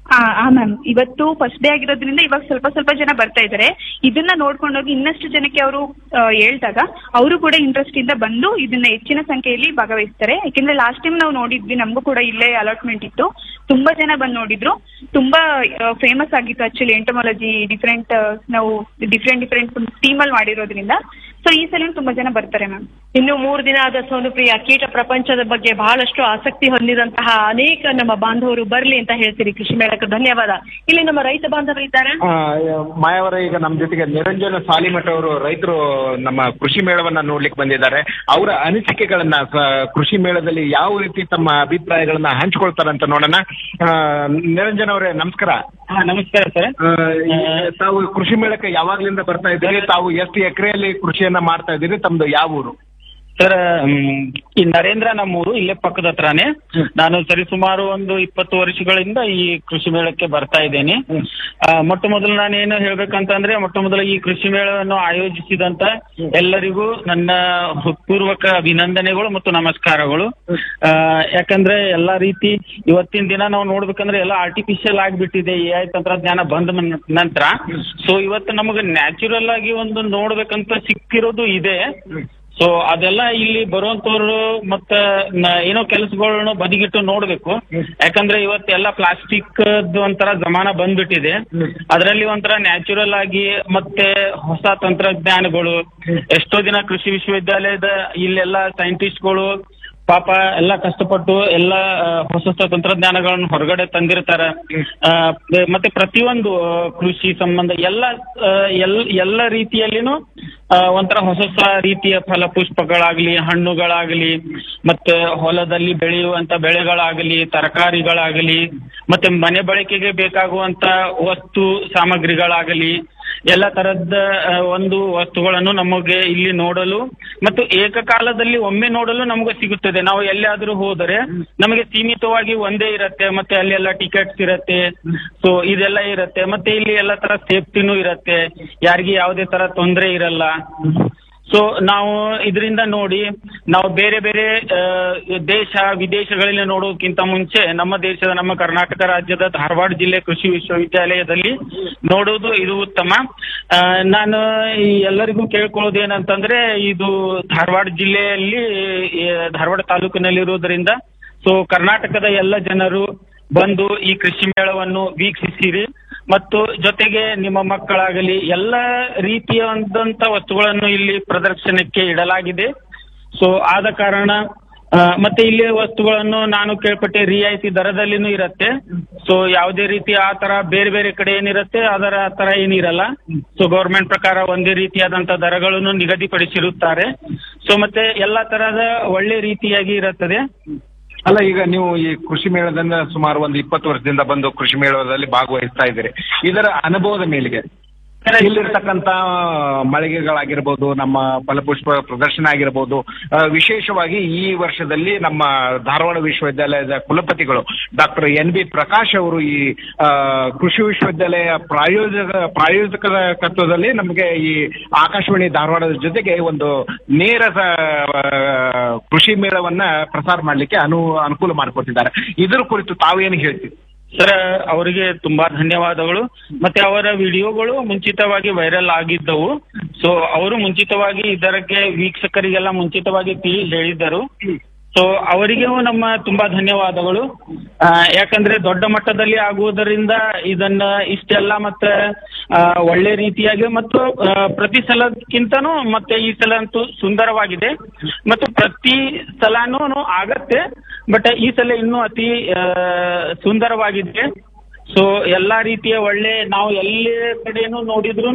ಆ ಮ್ಯಾಮ್ ಇವತ್ತು ಫಸ್ಟ್ ಡೇ ಆಗಿರೋದ್ರಿಂದ ಇವಾಗ ಸ್ವಲ್ಪ ಸ್ವಲ್ಪ ಜನ ಬರ್ತಾ ಇದ್ದಾರೆ ಇದನ್ನ ನೋಡ್ಕೊಂಡೋಗಿ ಇನ್ನಷ್ಟು ಜನಕ್ಕೆ ಅವರು ಹೇಳ್ದಾಗ ಅವರು ಕೂಡ ಇಂಟ್ರೆಸ್ಟ್ ಇಂದ ಬಂದು ಇದನ್ನ ಹೆಚ್ಚಿನ ಸಂಖ್ಯೆಯಲ್ಲಿ ಭಾಗವಹಿಸ್ತಾರೆ ಯಾಕೆಂದ್ರೆ ಲಾಸ್ಟ್ ಟೈಮ್ ನಾವು ನೋಡಿದ್ವಿ ನಮಗೂ ಕೂಡ ಇಲ್ಲೇ ಅಲಾಟ್ಮೆಂಟ್ ಇತ್ತು ತುಂಬಾ ಜನ ಬಂದು ನೋಡಿದ್ರು ತುಂಬಾ ಫೇಮಸ್ ಆಗಿತ್ತು ಆಕ್ಚುಲಿ ಎಂಟಮಾಲಜಿ ಡಿಫ್ರೆಂಟ್ ನಾವು ಡಿಫ್ರೆಂಟ್ ಡಿಫ್ರೆಂಟ್ ಟೀಮ್ ಅಲ್ಲಿ ಮಾಡಿರೋದ್ರಿಂದ ಸೊ ಈ ಸಲ ತುಂಬಾ ಜನ ಬರ್ತಾರೆ ಮ್ಯಾಮ್ ಇನ್ನು ಮೂರು ದಿನ ಆದ ಸೋನುಪ್ರಿಯ ಕೀಟ ಪ್ರಪಂಚದ ಬಗ್ಗೆ ಬಹಳಷ್ಟು ಆಸಕ್ತಿ ಹೊಂದಿದಂತಹ ಅನೇಕ ನಮ್ಮ ಬಾಂಧವರು ಬರ್ಲಿ ಅಂತ ಹೇಳ್ತೀರಿ ಕೃಷಿ ಮೇಳಕ್ಕೆ ಧನ್ಯವಾದ ಇಲ್ಲಿ ನಮ್ಮ ರೈತ ಬಾಂಧವರು ಇದ್ದಾರೆ ಆ, ಮಾಯವರ ಈಗ ನಮ್ಮ ಜೊತೆಗೆ ನಿರಂಜನ ಸಾಲಿಮಠ ಅವರು ರೈತರು ನಮ್ಮ ಕೃಷಿ ಮೇಳವನ್ನ ನೋಡ್ಲಿಕ್ಕೆ ಬಂದಿದ್ದಾರೆ ಅವರ ಅನಿಸಿಕೆಗಳನ್ನ ಸ- ಕೃಷಿ ಮೇಳದಲ್ಲಿ ಯಾವ ರೀತಿ ತಮ್ಮ ಅಭಿಪ್ರಾಯಗಳನ್ನ ಹಂಚ್ಕೊಳ್ತಾರೆ ಅಂತ ನೋಡೋಣ ಆ, ನಿರಂಜನ್ ಅವರೇ ನಮಸ್ಕಾರ ನಮಸ್ಕಾರ ಸರ್ ಆ, ಈ- ತಾವು ಕೃಷಿ ಮೇಳಕ್ಕೆ ಯಾವಾಗ್ಲಿಂದ ಬರ್ತಾ ಇದ್ದೀರಿ ತಾವು ಎಷ್ಟು ಎಕರೆಯಲ್ಲಿ ಕೃಷಿಯನ್ನ ಮಾಡ್ತಾ ಇದ್ದೀರಿ ತಮ್ದು ಯಾವ ಊರು ಸರ್ ಮ್, ಈ ನರೇಂದ್ರ ನಮ್ಮೂರು ಇಲ್ಲೇ ಪಕ್ಕದ ಹತ್ರನೇ ನಾನು ಸರಿಸುಮಾರು ಒಂದು ಇಪ್ಪತ್ತು ವರ್ಷಗಳಿಂದ ಈ ಕೃಷಿ ಮೇಳಕ್ಕೆ ಬರ್ತಾ ಇದ್ದೇನೆ ಆ, ಮೊಟ್ಟ ಮೊದಲು ನಾನು ಏನು ಹೇಳ್ಬೇಕಂತಂದ್ರೆ ಮೊಟ್ಟ ಮೊದಲು ಈ ಕೃಷಿ ಮೇಳವನ್ನು ಆಯೋಜಿಸಿದಂತ ಎಲ್ಲರಿಗೂ ನನ್ನ ಹೃತ್ಪೂರ್ವಕ ಅಭಿನಂದನೆಗಳು ಮತ್ತು ನಮಸ್ಕಾರಗಳು ಆ, ಯಾಕಂದ್ರೆ ಎಲ್ಲಾ ರೀತಿ ಇವತ್ತಿನ ದಿನ ನಾವು ನೋಡ್ಬೇಕಂದ್ರೆ ಎಲ್ಲ ಆರ್ಟಿಫಿಷಿಯಲ್ ಆಗಿಬಿಟ್ಟಿದೆ ಎ ಐ ತಂತ್ರಜ್ಞಾನ ಬಂದ ಮನ್- ನಂತರ ಸೊ ಇವತ್ತು ನಮಗೆ ನ್ಯಾಚುರಲ್ ಆಗಿ ಒಂದು ನೋಡ್ಬೇಕಂತ ಸಿಕ್ಕಿರೋದು ಇದೆ ಸೊ ಅದೆಲ್ಲ ಇಲ್ಲಿ ಬರುವಂತವ್ರು ಮತ್ತ ನ- ಏನೋ ಕೆಲಸಗಳನ್ನು ಬದಿಗಿಟ್ಟು ನೋಡ್ಬೇಕು ಯಾಕಂದ್ರೆ ಇವತ್ತೆಲ್ಲ ಪ್ಲಾಸ್ಟಿಕ್ ಒಂಥರ ಜಮಾನ ಬಂದ್ಬಿಟ್ಟಿದೆ ಅದರಲ್ಲಿ ಒಂಥರ ನ್ಯಾಚುರಲ್ ಆಗಿ ಮತ್ತೆ ಹೊಸ ತಂತ್ರಜ್ಞಾನಗಳು ಎಷ್ಟೋ ದಿನ ಕೃಷಿ ವಿಶ್ವವಿದ್ಯಾಲಯದ ಇಲ್ಲೆಲ್ಲ ಸೈಂಟಿಸ್ಟ್ಗಳು ಪಾಪ ಎಲ್ಲ ಕಷ್ಟಪಟ್ಟು ಎಲ್ಲ ಆ, ಹೊಸ ಹೊಸ ತಂತ್ರಜ್ಞಾನಗಳನ್ನು ಹೊರಗಡೆ ತಂದಿರ್ತಾರೆ ಆ, ಮತ್ತೆ ಪ್ರತಿಯೊಂದು ಆ, ಕೃಷಿ ಸಂಬಂಧ ಎಲ್ಲ ಆ, ಎಲ್ ಎಲ್ಲ ರೀತಿಯಲ್ಲಿನೂ ಆ, ಒಂಥರ ಹೊಸ ಹೊಸ ರೀತಿಯ ಫಲಪುಷ್ಪಗಳಾಗ್ಲಿ ಹಣ್ಣುಗಳಾಗ್ಲಿ ಮತ್ತೆ ಹೊಲದಲ್ಲಿ ಬೆಳೆಯುವಂತ ಬೆಳೆಗಳಾಗಲಿ ತರಕಾರಿಗಳಾಗಲಿ ಮತ್ತೆ ಮನೆ ಬಳಕೆಗೆ ಬೇಕಾಗುವಂತ ವಸ್ತು ಸಾಮಗ್ರಿಗಳಾಗಲಿ ಎಲ್ಲ ತರದ್ದ ಆ, ಒಂದು ವಸ್ತುಗಳನ್ನು ನಮಗೆ ಇಲ್ಲಿ ನೋಡಲು ಮತ್ತು ಏಕಕಾಲದಲ್ಲಿ ಒಮ್ಮೆ ನೋಡಲು ನಮಗೆ ಸಿಗುತ್ತದೆ ನಾವು ಎಲ್ಲಿಯಾದ್ರೂ ಹೋದರೆ ನಮಗೆ ಸೀಮಿತವಾಗಿ ಒಂದೇ ಇರತ್ತೆ ಮತ್ತೆ ಅಲ್ಲೆಲ್ಲ ಟಿಕೆಟ್ಸ್ ಇರತ್ತೆ ಸೊ ಇದೆಲ್ಲ ಇರತ್ತೆ ಮತ್ತೆ ಇಲ್ಲಿ ಎಲ್ಲ ತರ ಸೇಫ್ಟಿನೂ ಇರತ್ತೆ ಯಾರಿಗೆ ಯಾವುದೇ ತರ ತೊಂದರೆ ಇರಲ್ಲ ಸೊ ನಾವು ಇದರಿಂದ ನೋಡಿ ನಾವು ಬೇರೆ ಬೇರೆ ಆ, ದೇಶ ವಿದೇಶಗಳಲ್ಲಿ ನೋಡೋದಕ್ಕಿಂತ ಮುಂಚೆ ನಮ್ಮ ದೇಶದ ನಮ್ಮ ಕರ್ನಾಟಕ ರಾಜ್ಯದ ಧಾರವಾಡ ಜಿಲ್ಲೆ ಕೃಷಿ ವಿಶ್ವವಿದ್ಯಾಲಯದಲ್ಲಿ ನೋಡೋದು ಇದು ಉತ್ತಮ ಆ, ನಾನು ಈ ಎಲ್ಲರಿಗೂ ಕೇಳ್ಕೊಳ್ಳೋದು ಏನಂತಂದ್ರೆ ಇದು ಧಾರವಾಡ ಜಿಲ್ಲೆಯಲ್ಲಿ ಈ ಧಾರವಾಡ ತಾಲೂಕಿನಲ್ಲಿರುವುದರಿಂದ ಸೊ ಕರ್ನಾಟಕದ ಎಲ್ಲ ಜನರು ಬಂದು ಈ ಕೃಷಿ ಮೇಳವನ್ನು ವೀಕ್ಷಿಸಿರಿ ಮತ್ತು ಜೊತೆಗೆ ನಿಮ್ಮ ಮಕ್ಕಳಾಗಲಿ ಎಲ್ಲ ರೀತಿಯಾದಂತ ವಸ್ತುಗಳನ್ನು ಇಲ್ಲಿ ಪ್ರದರ್ಶನಕ್ಕೆ ಇಡಲಾಗಿದೆ ಸೊ ಆದ ಕಾರಣ ಆ, ಮತ್ತೆ ಇಲ್ಲಿ ವಸ್ತುಗಳನ್ನು ನಾನು ಕೇಳ್ಪಟ್ಟೆ ರಿಯಾಯಿತಿ ದರದಲ್ಲಿನೂ ಇರತ್ತೆ ಸೊ ಯಾವುದೇ ರೀತಿ ಆ ತರ ಬೇರೆ ಬೇರೆ ಕಡೆ ಏನಿರುತ್ತೆ ಅದರ ಆ ತರ ಏನಿರಲ್ಲ ಸೊ ಗೌರ್ಮೆಂಟ್ ಪ್ರಕಾರ ಒಂದೇ ರೀತಿಯಾದಂತ ದರಗಳನ್ನು ನಿಗದಿಪಡಿಸಿರುತ್ತಾರೆ ಸೊ ಮತ್ತೆ ಎಲ್ಲಾ ತರಹದ ಒಳ್ಳೆ ರೀತಿಯಾಗಿ ಇರುತ್ತದೆ ಅಲ್ಲ ಈಗ ನೀವು ಈ ಕೃಷಿ ಮೇಳದಿಂದ ಸುಮಾರು ಒಂದು ಇಪ್ಪತ್ತು ವರ್ಷದಿಂದ ಬಂದು ಕೃಷಿ ಮೇಳದಲ್ಲಿ ಭಾಗವಹಿಸ್ತಾ ಇದ್ದೀರಿ ಇದರ ಅನುಭವದ ಮೇಲೆಗೆ ಇಲ್ಲಿರ್ತಕ್ಕಂತ ಮಳಿಗೆಗಳಾಗಿರ್ಬೋದು ನಮ್ಮ ಫಲಪುಷ್ಪ ಪ್ರದರ್ಶನ ಆಗಿರ್ಬೋದು ಆ, ವಿಶೇಷವಾಗಿ ಈ ವರ್ಷದಲ್ಲಿ ನಮ್ಮ ಧಾರವಾಡ ವಿಶ್ವವಿದ್ಯಾಲಯದ ಕುಲಪತಿಗಳು ಡಾಕ್ಟರ್ ಎನ್ ಬಿ ಪ್ರಕಾಶ್ ಅವರು ಈ ಆ, ಕೃಷಿ ವಿಶ್ವವಿದ್ಯಾಲಯ ಪ್ರಾಯೋಜಕ ಪ್ರಾಯೋಜಕತ್ವದಲ್ಲಿ ನಮಗೆ ಈ ಆಕಾಶವಾಣಿ ಧಾರವಾಡದ ಜೊತೆಗೆ ಒಂದು ನೇರ ಸ- ಆ, ಕೃಷಿ ಮೇಳವನ್ನ ಪ್ರಸಾರ ಮಾಡ್ಲಿಕ್ಕೆ ಅನು ಅನುಕೂಲ ಮಾಡಿಕೊಟ್ಟಿದ್ದಾರೆ ಇದರ ಕುರಿತು ತಾವೇನು ಹೇಳ್ತೀವಿ ಸರ್ ಅವರಿಗೆ ತುಂಬಾ ಧನ್ಯವಾದಗಳು ಮತ್ತೆ ಅವರ ವಿಡಿಯೋಗಳು ಮುಂಚಿತವಾಗಿ ವೈರಲ್ ಆಗಿದ್ದವು ಸೊ ಅವರು ಮುಂಚಿತವಾಗಿ ಇದಕ್ಕೆ ವೀಕ್ಷಕರಿಗೆಲ್ಲ ಮುಂಚಿತವಾಗಿ ತಿಳಿ ಹೇಳಿದ್ದರು ಸೊ ಅವರಿಗೂ ನಮ್ಮ ತುಂಬಾ ಧನ್ಯವಾದಗಳು ಆ, ಯಾಕಂದ್ರೆ ದೊಡ್ಡ ಮಟ್ಟದಲ್ಲಿ ಆಗುವುದರಿಂದ ಇದನ್ನ ಇಷ್ಟೆಲ್ಲ ಮತ್ತೆ ಆ, ಒಳ್ಳೆ ರೀತಿಯಾಗಿ ಮತ್ತು ಆ, ಪ್ರತಿ ಸಲಕ್ಕಿಂತನೂ ಮತ್ತೆ ಈ ಸಲ ಅಂತೂ ಸುಂದರವಾಗಿದೆ ಮತ್ತು ಪ್ರತಿ ಸಲನೂ ಆಗತ್ತೆ ಬಟ್ ಈ ಸಲ ಇನ್ನೂ ಅತಿ ಆ, ಸುಂದರವಾಗಿದೆ ಸೊ ಎಲ್ಲಾ ರೀತಿಯ ಒಳ್ಳೆ ನಾವು ಎಲ್ಲಿ ಕಡೆನೂ ನೋಡಿದ್ರು